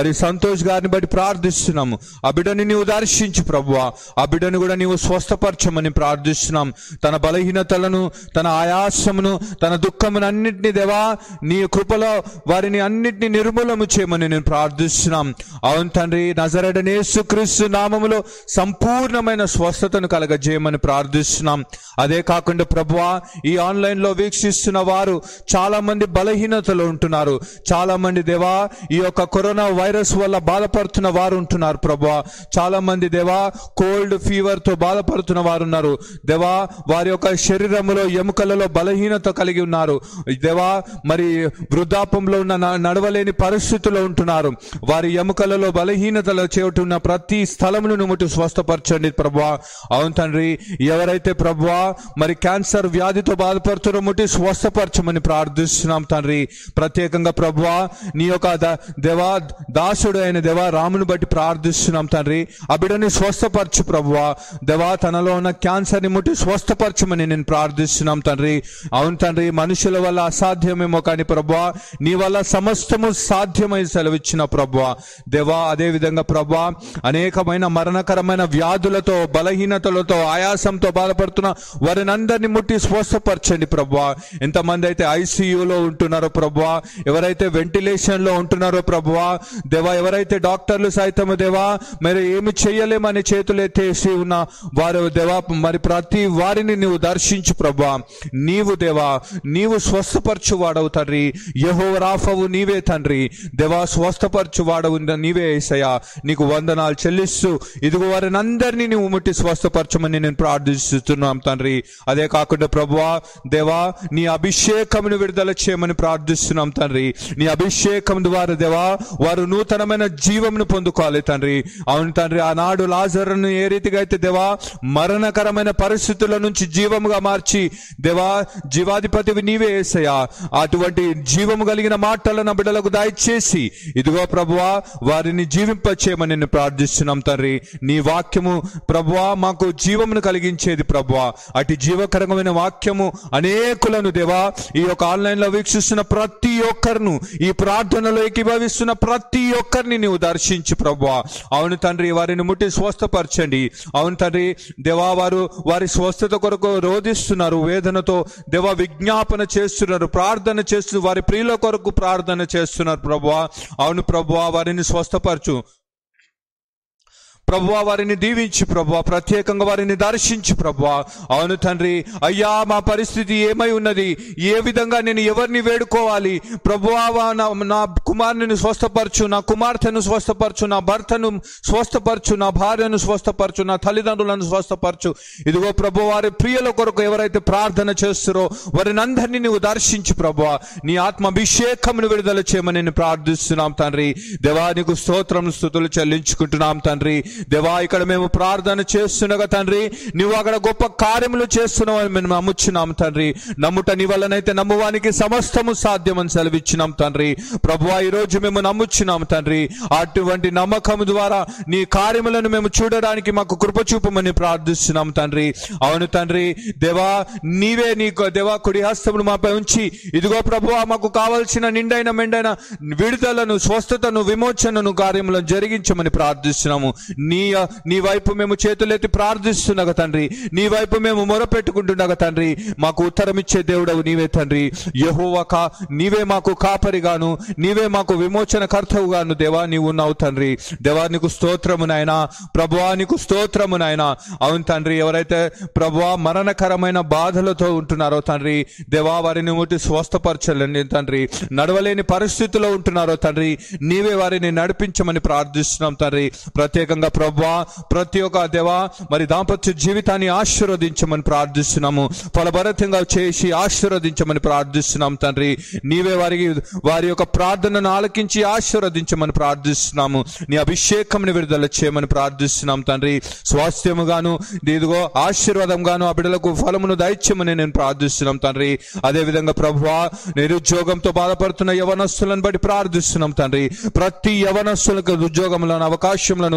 సంతోష్ గారిని బట్టి ప్రార్థిస్తున్నాము ఆ బిడ్డని నీవు దర్శించు ప్రభువా ఆ బిడ్డని కూడా నీవు స్వస్థపరచమని ప్రార్థిస్తున్నాం తన బలహీనతలను తన ఆయాసమును తన దుఃఖమును అన్నింటినీ దేవా నీ కృపలో వారిని అన్నింటినీ నిర్మూలము చేయమని నేను ప్రార్థిస్తున్నాం అవును తండ్రి నజరడనేసు క్రీస్తు నామములో సంపూర్ణమైన స్వస్థతను కలగజేయమని ప్రార్థిస్తున్నాం అదే కాకుండా ప్రభువా ఈ ఆన్లైన్ లో వీక్షిస్తున్న వారు చాలా మంది బలహీనతలో ఉంటున్నారు చాలా మంది దేవా ఈ యొక్క కరోనా వైరస్ వల్ల బాధపడుతున్న వారు ఉంటున్నారు ప్రభువా చాలా మంది దేవా కోల్డ్ ఫీవర్ తో బాధపడుతున్న వారు ఉన్నారు దేవా వారి యొక్క శరీరములో ఎముకలలో బలహీనత కలిగి ఉన్నారు దేవా మరి వృద్ధాపంలో ఉన్న న- నడవలేని పరిస్థితుల్లో ఉంటున్నారు వారి ఎముకలలో బలహీనతలో చేయుతున్న ప్రతి స్థలమును ముట్టి స్వస్థపరచండి ప్రభువా అవును తండ్రి ఎవరైతే ప్రభువా మరి క్యాన్సర్ వ్యాధితో బాధపడుతున్న ముట్టి స్వస్థపరచమని ప్రార్థిస్తున్నాం తండ్రి ప్రత్యేకంగా ప్రభువా నీ యొక్క ద- దేవా దాసుడు అయిన దేవా రాముని బట్టి ప్రార్థిస్తున్నాం తండ్రి ఆ బిడ్డని స్వస్థపరచు ప్రభువా దేవా తనలో ఉన్న క్యాన్సర్ ని ముట్టి స్వస్థపరచమని నేను ప్రార్థిస్తున్నాం తండ్రి అవును తండ్రి మనుషుల వల్ల అసాధ్యమేమో కానీ ప్రభువా నీ వల్ల సమస్తము సాధ్యమై సెలవిచ్చిన ప్రభువా దేవా అదే విధంగా ప్రభువా అనేకమైన మరణకరమైన వ్యాధులతో బలహీనతలతో ఆయాసంతో బాధపడుతున్న వారిని అందరినీ ముట్టి స్వస్థపరచండి ప్రభువా ఎంతమంది అయితే ఐసీయూలో ఉంటున్నారో ప్రభువా ఎవరైతే వెంటిలేషన్ లో ఉంటున్నారో ప్రభువా దేవా ఎవరైతే డాక్టర్లు సైతం దేవా మరి ఏమి చేయలేమని చేతులు ఎత్తేసి ఉన్న వారు దేవా మరి ప్రతి వారిని నీవు దర్శించు ప్రభా నీవు దేవా నీవు స్వస్థపరచు వాడవు తండ్రి యహో రాఫవు నీవే తండ్రి దేవా స్వస్థపరచు వాడవు నీవే ఏసయ్యా నీకు వందనాలు చెల్లిస్తూ ఇదిగో వారిని అందరినీ నీవు ముట్టి స్వస్థపరచమని నేను ప్రార్థిస్తున్నాం తండ్రి అదే కాకుండా ప్రభువా దేవా నీ అభిషేకమును విడుదల చేయమని ప్రార్థిస్తున్నాం తండ్రి నీ అభిషేకం ద్వారా దేవా వారు నూతనమైన జీవమును పొందుకోవాలి తండ్రి అవును తండ్రి ఆనాడు లాజరును ఏ రీతిగా అయితే దేవా మరణకరమైన పరిస్థితుల నుంచి జీవముగా మార్చి దేవా జీవాధిపతివి నీవే ఏసయ్యా అటువంటి జీవము కలిగిన మాటలను బిడ్డలకు దయచేసి ఇదిగో ప్రభువా వారిని జీవింపచేయమని నేను ప్రార్థిస్తున్నాం తండ్రి నీ వాక్యము ప్రభువా మాకు జీవమును కలిగించేది ప్రభువా అటు జీవకరమైన వాక్యము అనేకులను దేవా ఈ యొక్క ఆన్లైన్ లో వీక్షిస్తున్న ప్రతి ఒక్కరును ఈ ప్రార్థనలో ఏకీభవిస్తున్న ప్రతి ఒక్కరిని నీవు దర్శించు ప్రభువా అవును తండ్రి వారిని ముట్టి స్వస్థపరచండి అవును తండ్రి దేవా వారు వారి స్వస్థత కొరకు రోధిస్తున్నారు వేదనతో దేవా విజ్ఞాపన చేస్తున్నారు ప్రార్థన చేస్తూ వారి ప్రియుల కొరకు ప్రార్థన చేస్తున్నారు ప్రభువా అవును ప్రభువా వారిని స్వస్థపరచు ప్రభువా వారిని దీవించి ప్రభువా ప్రత్యేకంగా వారిని దర్శించి ప్రభువా అవును తండ్రి అయ్యా మా పరిస్థితి ఏమై ఉన్నది ఏ విధంగా నేను ఎవరిని వేడుకోవాలి ప్రభువా వా- నా నా కుమారుని స్వస్థపరచు నా కుమార్తెను స్వస్థపరచు నా భర్తను స్వస్థపరచు నా భార్యను స్వస్థపరచు నా తల్లిదండ్రులను స్వస్థపరచు ఇదిగో ప్రభు వారి ప్రియుల కొరకు ఎవరైతే ప్రార్థన చేస్తారో వారిని అందరినీ నువ్వు దర్శించు ప్రభువా నీ ఆత్మ అభిషేకమును విడుదల చేయమని నేను ప్రార్థిస్తున్నాం తండ్రి దేవా నీకు స్తోత్రం స్థుతులు చెల్లించుకుంటున్నాం తండ్రి దేవా ఇక్కడ మేము ప్రార్థన చేస్తుండగా తండ్రి నువ్వు అక్కడ గొప్ప కార్యములు చేస్తున్నావు అని మేము నమ్ముచున్నాం తండ్రి నమ్ముట నీ వల్లనైతే నమ్మువానికి సమస్తము సాధ్యమని సెలవిచ్చినాం తండ్రి ప్రభువా ఈ రోజు మేము నమ్ముచున్నాం తండ్రి అటువంటి నమ్మకం ద్వారా నీ కార్యములను మేము చూడడానికి మాకు కృప చూపమని ప్రార్థిస్తున్నాం తండ్రి అవును తండ్రి దేవా నీవే నీ దేవా కుడి హస్తమును మాపై ఉంచి ఇదిగో ప్రభువా మాకు కావలసిన నిండైన మెండైన విడుదలను స్వస్థతను విమోచనను కార్యములను జరిగించమని ప్రార్థిస్తున్నాము నీ నీ వైపు మేము చేతులెత్తి ప్రార్థిస్తున్నాగా తండ్రి నీ వైపు మేము మొరపెట్టుకుంటుండగా తండ్రి మాకు ఉత్తరం ఇచ్చే దేవుడవు నీవే తండ్రి యహోవా కా నీవే మాకు కాపరిగాను నీవే మాకు విమోచన కర్తవుగాను దేవా నీవు ఉన్నావు తండ్రి దేవా నీకు స్తోత్రము నాయనా ప్రభువా నీకు స్తోత్రము నాయనా అవును తండ్రి ఎవరైతే ప్రభువా మరణకరమైన బాధలతో ఉంటున్నారో తండ్రి దేవా వారిని ముట్టి స్వస్థపరచలేండి తండ్రి నడవలేని పరిస్థితిలో ఉంటున్నారో తండ్రి నీవే వారిని నడిపించమని ప్రార్థిస్తున్నాం తండ్రి ప్రత్యేకంగా ప్రభువా ప్రతి ఒక్క దేవా మరి దాంపత్య జీవితాన్ని ఆశీర్వదించమని ప్రార్థిస్తున్నాము ఫలభరితంగా చేసి ఆశీర్వదించమని ప్రార్థిస్తున్నాం తండ్రి నీవే వారికి వారి యొక్క ప్రార్థనను ఆలకించి ఆశీర్వదించమని ప్రార్థిస్తున్నాము నీ అభిషేకంని విడుదల చేయమని ప్రార్థిస్తున్నాం తండ్రి స్వాస్థ్యముగాను ఇదిగో ఆశీర్వాదంగాను ఆ బిడ్డలకు ఫలమును దయచేయమని నేను ప్రార్థిస్తున్నాం తండ్రి అదే విధంగా ప్రభువా నిరుద్యోగంతో బాధపడుతున్న యవనస్తులను బట్టి ప్రార్థిస్తున్నాం తండ్రి ప్రతి యవనస్తులకు ఉద్యోగములను అవకాశములను దయచేయమని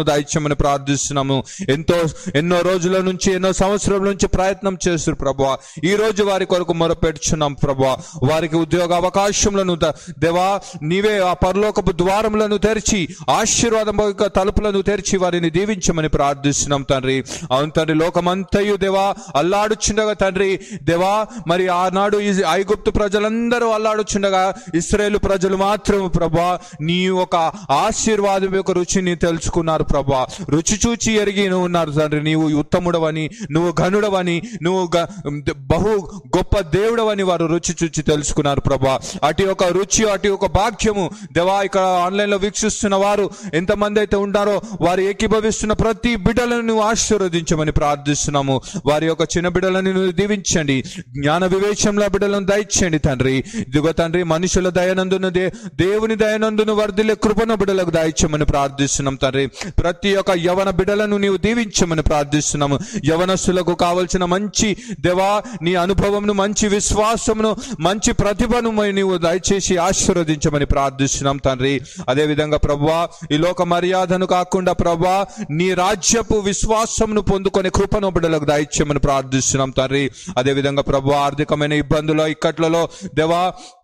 దయచేయమని ప్రార్థిస్తున్నాము ఎంతో ఎన్నో రోజుల నుంచి ఎన్నో సంవత్సరాల నుంచి ప్రయత్నం చేస్తారు ప్రభు ఈ రోజు వారి కొరకు మొరపెట్టుచున్నాం ప్రభు వారికి ఉద్యోగ అవకాశములను ద- దేవా నీవే ఆ పరలోకపు ద్వారములను తెరిచి ఆశీర్వాదం యొక్క తలుపులను తెరిచి వారిని దీవించమని ప్రార్థిస్తున్నాం తండ్రి అవును తండ్రి లోకమంతయు దేవా అల్లాడుచుండగా తండ్రి దేవా మరి ఆనాడు ఈ ఐగుప్తు ప్రజలందరూ అల్లాడుచుండగా ఇస్రాయేల్ ప్రజలు మాత్రం ప్రభా నీ ఒక ఆశీర్వాదం యొక్క రుచిని తెలుసుకున్నారు ప్రభా రుచి చూచి ఎరిగి నువ్వు ఉన్నారు తండ్రి నీవు ఉత్తముడవని నువ్వు ఘనుడవని నువ్వు గ- బహు గొప్ప దేవుడవని వారు రుచి చూచి తెలుసుకున్నారు ప్రభా అటు ఒక రుచి అటు ఒక భాగ్యము దేవా ఇక్కడ ఆన్లైన్ లో వీక్షిస్తున్న వారు ఎంతమంది అయితే ఉన్నారో వారు ఏకీభవిస్తున్న ప్రతి బిడ్డలను నువ్వు ఆశీర్వదించమని ప్రార్థిస్తున్నాము వారి యొక్క చిన్న బిడ్డలను నువ్వు దీవించండి జ్ఞాన వివేచంలో బిడ్డలను దయచేయండి తండ్రి ఇదిగో తండ్రి మనుషుల దయనందును దే- దేవుని దయనందును వర్ధిల్లే కృపణ బిడ్డలకు దయచమని ప్రార్థిస్తున్నాం తండ్రి ప్రతి ఒక్క యవన బిడ్డలను నీవు దీవించమని ప్రార్థిస్తున్నాము యవనస్తులకు కావలసిన మంచి దేవా నీ అనుభవంను మంచి విశ్వాసమును మంచి ప్రతిభను మరి నీవు దయచేసి ఆశీర్వదించమని ప్రార్థిస్తున్నాం తండ్రి అదే విధంగా ప్రభువా ఈ లోక మర్యాదను కాకుండా ప్రభువా నీ రాజ్యపు విశ్వాసమును పొందుకొని కృపను బిడ్డలకు దయచేయమని ప్రార్థిస్తున్నాం తండ్రి అదే విధంగా ప్రభు ఆర్థికమైన ఇబ్బందులు ఇక్కట్లలో దేవా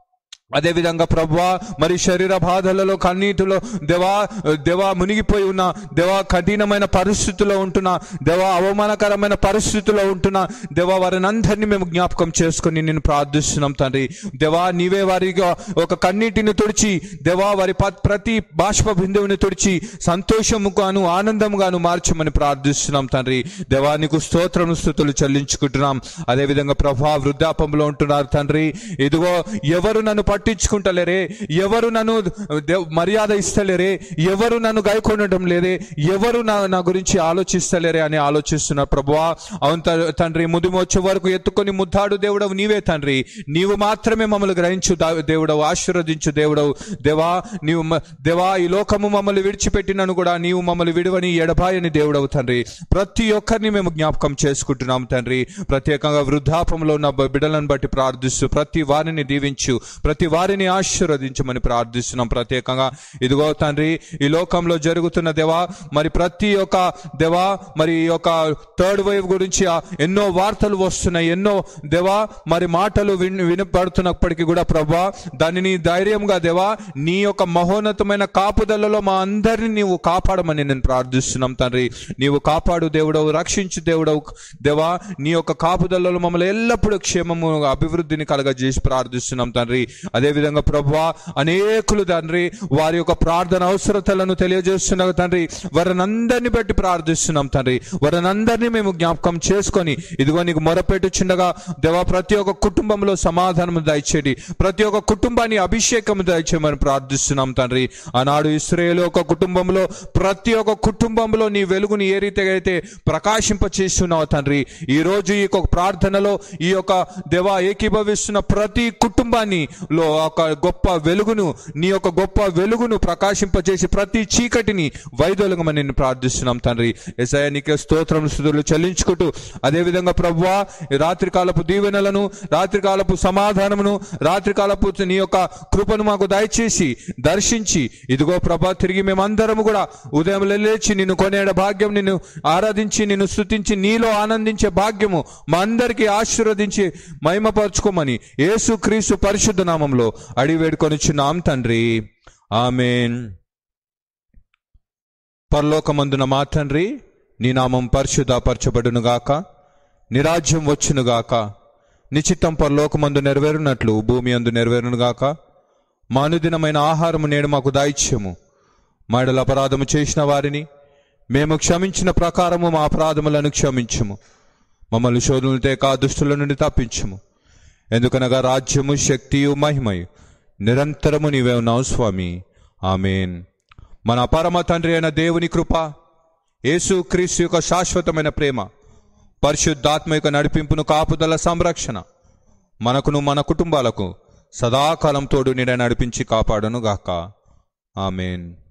అదే విధంగా ప్రభువా మరి శరీర బాధలలో కన్నీటిలో దేవా దేవా మునిగిపోయి ఉన్న దేవా కఠినమైన పరిస్థితుల్లో ఉంటున్న దేవా అవమానకరమైన పరిస్థితుల్లో ఉంటున్న దేవా వారిని అందరినీ మేము జ్ఞాపకం చేసుకొని నేను ప్రార్థిస్తున్నాం తండ్రి దేవా నీవే వారిగా ఒక కన్నీటిని తుడిచి దేవా వారి ప- ప్రతి బాష్ప బిందువుని తుడిచి సంతోషముగాను ఆనందముగాను మార్చమని ప్రార్థిస్తున్నాం తండ్రి దేవా నీకు స్తోత్రం స్థుతులు చెల్లించుకుంటున్నాం అదే విధంగా ప్రభా వృద్ధాపంలో ఉంటున్నారు తండ్రి ఇదిగో ఎవరు నన్ను పట్టించుకుంటలేరే ఎవరు నన్ను దేవ్- మర్యాద ఇస్తలేరే ఎవరు నన్ను గైకొనడం లేదే ఎవరు నా నా గురించి ఆలోచిస్తలేరే అని ఆలోచిస్తున్నారు ప్రభువా అవును త- తండ్రి ముదుము వచ్చే వరకు ఎత్తుకొని ముద్దాడు దేవుడవు నీవే తండ్రి నీవు మాత్రమే మమ్మల్ని గ్రహించు దా- దేవుడవు ఆశీర్వదించు దేవుడవు దేవా నీవు మ- దేవా ఈ లోకము మమ్మల్ని విడిచిపెట్టినను కూడా నీవు మమ్మల్ని విడవని ఎడబాయని దేవుడవు తండ్రి ప్రతి ఒక్కరిని మేము జ్ఞాపకం చేసుకుంటున్నాం తండ్రి ప్రత్యేకంగా వృద్ధాపంలో ఉన్న బ- బిడ్డలను బట్టి ప్రార్థిస్తూ ప్రతి వారిని దీవించు ప్రతి వారిని ఆశీర్వదించమని ప్రార్థిస్తున్నాం ప్రత్యేకంగా ఇదిగో తండ్రి ఈ లోకంలో జరుగుతున్న దేవా మరి ప్రతి ఒక్క దేవా మరి ఈ యొక్క థర్డ్ వేవ్ గురించి ఆ ఎన్నో వార్తలు వస్తున్నాయి ఎన్నో దేవా మరి మాటలు విన్ వినపడుతున్నప్పటికీ కూడా ప్రభా దానిని ధైర్యంగా దేవా నీ యొక్క మహోన్నతమైన కాపుదలలో మా అందరిని నీవు కాపాడమని నేను ప్రార్థిస్తున్నాం తండ్రి నీవు కాపాడు దేవుడవు రక్షించు దేవుడవు దేవా నీ యొక్క కాపుదలలో మమ్మల్ని ఎల్లప్పుడూ క్షేమము అభివృద్ధిని కలగజేసి ప్రార్థిస్తున్నాం తండ్రి అదే విధంగా ప్రభా అనేకులు తండ్రి వారి యొక్క ప్రార్థన అవసరతలను తెలియజేస్తున్నారు తండ్రి వారిని అందరిని బట్టి ప్రార్థిస్తున్నాం తండ్రి వారిని అందరినీ మేము జ్ఞాపకం చేసుకొని ఇదిగో నీకు మొరపెట్టుచుండగా దేవా ప్రతి ఒక్క కుటుంబంలో సమాధానం దయచేయండి ప్రతి ఒక్క కుటుంబాన్ని అభిషేకం దయచేయమని ప్రార్థిస్తున్నాం తండ్రి ఆనాడు ఇస్రాయేల్ ఒక కుటుంబంలో ప్రతి ఒక్క కుటుంబంలో నీ వెలుగుని ఏ రీతిగా అయితే ప్రకాశింప చేస్తున్నావు తండ్రి ఈ రోజు ఈ యొక్క ప్రార్థనలో ఈ యొక్క దేవా ఏకీభవిస్తున్న ప్రతి కుటుంబాన్ని లో ఒక గొప్ప వెలుగును నీ యొక్క గొప్ప వెలుగును ప్రకాశింపజేసి ప్రతి చీకటిని వైదొలగమని నేను ప్రార్థిస్తున్నాం తండ్రి ఎసయ నీకే స్తోత్రం స్థుతులు చెల్లించుకుంటూ అదేవిధంగా ప్రభువా ఈ రాత్రికాలపు దీవెనలను రాత్రికాలపు సమాధానమును రాత్రికాలపు నీ యొక్క కృపను మాకు దయచేసి దర్శించి ఇదిగో ప్రభా తిరిగి మేమందరము కూడా ఉదయం లేచి నిన్ను కొనేడ భాగ్యం నిన్ను ఆరాధించి నిన్ను స్తుతించి నీలో ఆనందించే భాగ్యము మా అందరికీ ఆశీర్వదించి మహిమపరచుకోమని యేసు క్రీస్తు పరిశుద్ధ నామంలో అడిగి వేడుకొనిచున్నాం తండ్రి ఆమెన్ పరలోకమందున మా తండ్రి నీ నామం పరిశుద్ధపరచబడును గాక నిరాజ్యం వచ్చును గాక నిశ్చితం పరలోకమందు నెరవేరునట్లు భూమి అందు నెరవేరును గాక మా అనుదినమైన ఆహారము నేడు మాకు దాయిత్యము మాడల అపరాధము చేసిన వారిని మేము క్షమించిన ప్రకారము మా అపరాధములను క్షమించుము మమ్మల్ని శోధులు తేక దుష్టుల నుండి తప్పించుము ఎందుకనగా రాజ్యము శక్తియు మహిమయు నిరంతరము నీవే ఉన్నావు స్వామి ఆమెన్ మన పరమ తండ్రి అయిన దేవుని కృప యేసు క్రీస్తు యొక్క శాశ్వతమైన ప్రేమ పరిశుద్ధాత్మ యొక్క నడిపింపును కాపుదల సంరక్షణ మనకును మన కుటుంబాలకు సదాకాలం తోడు నీడ నడిపించి కాపాడును గాక ఆమెన్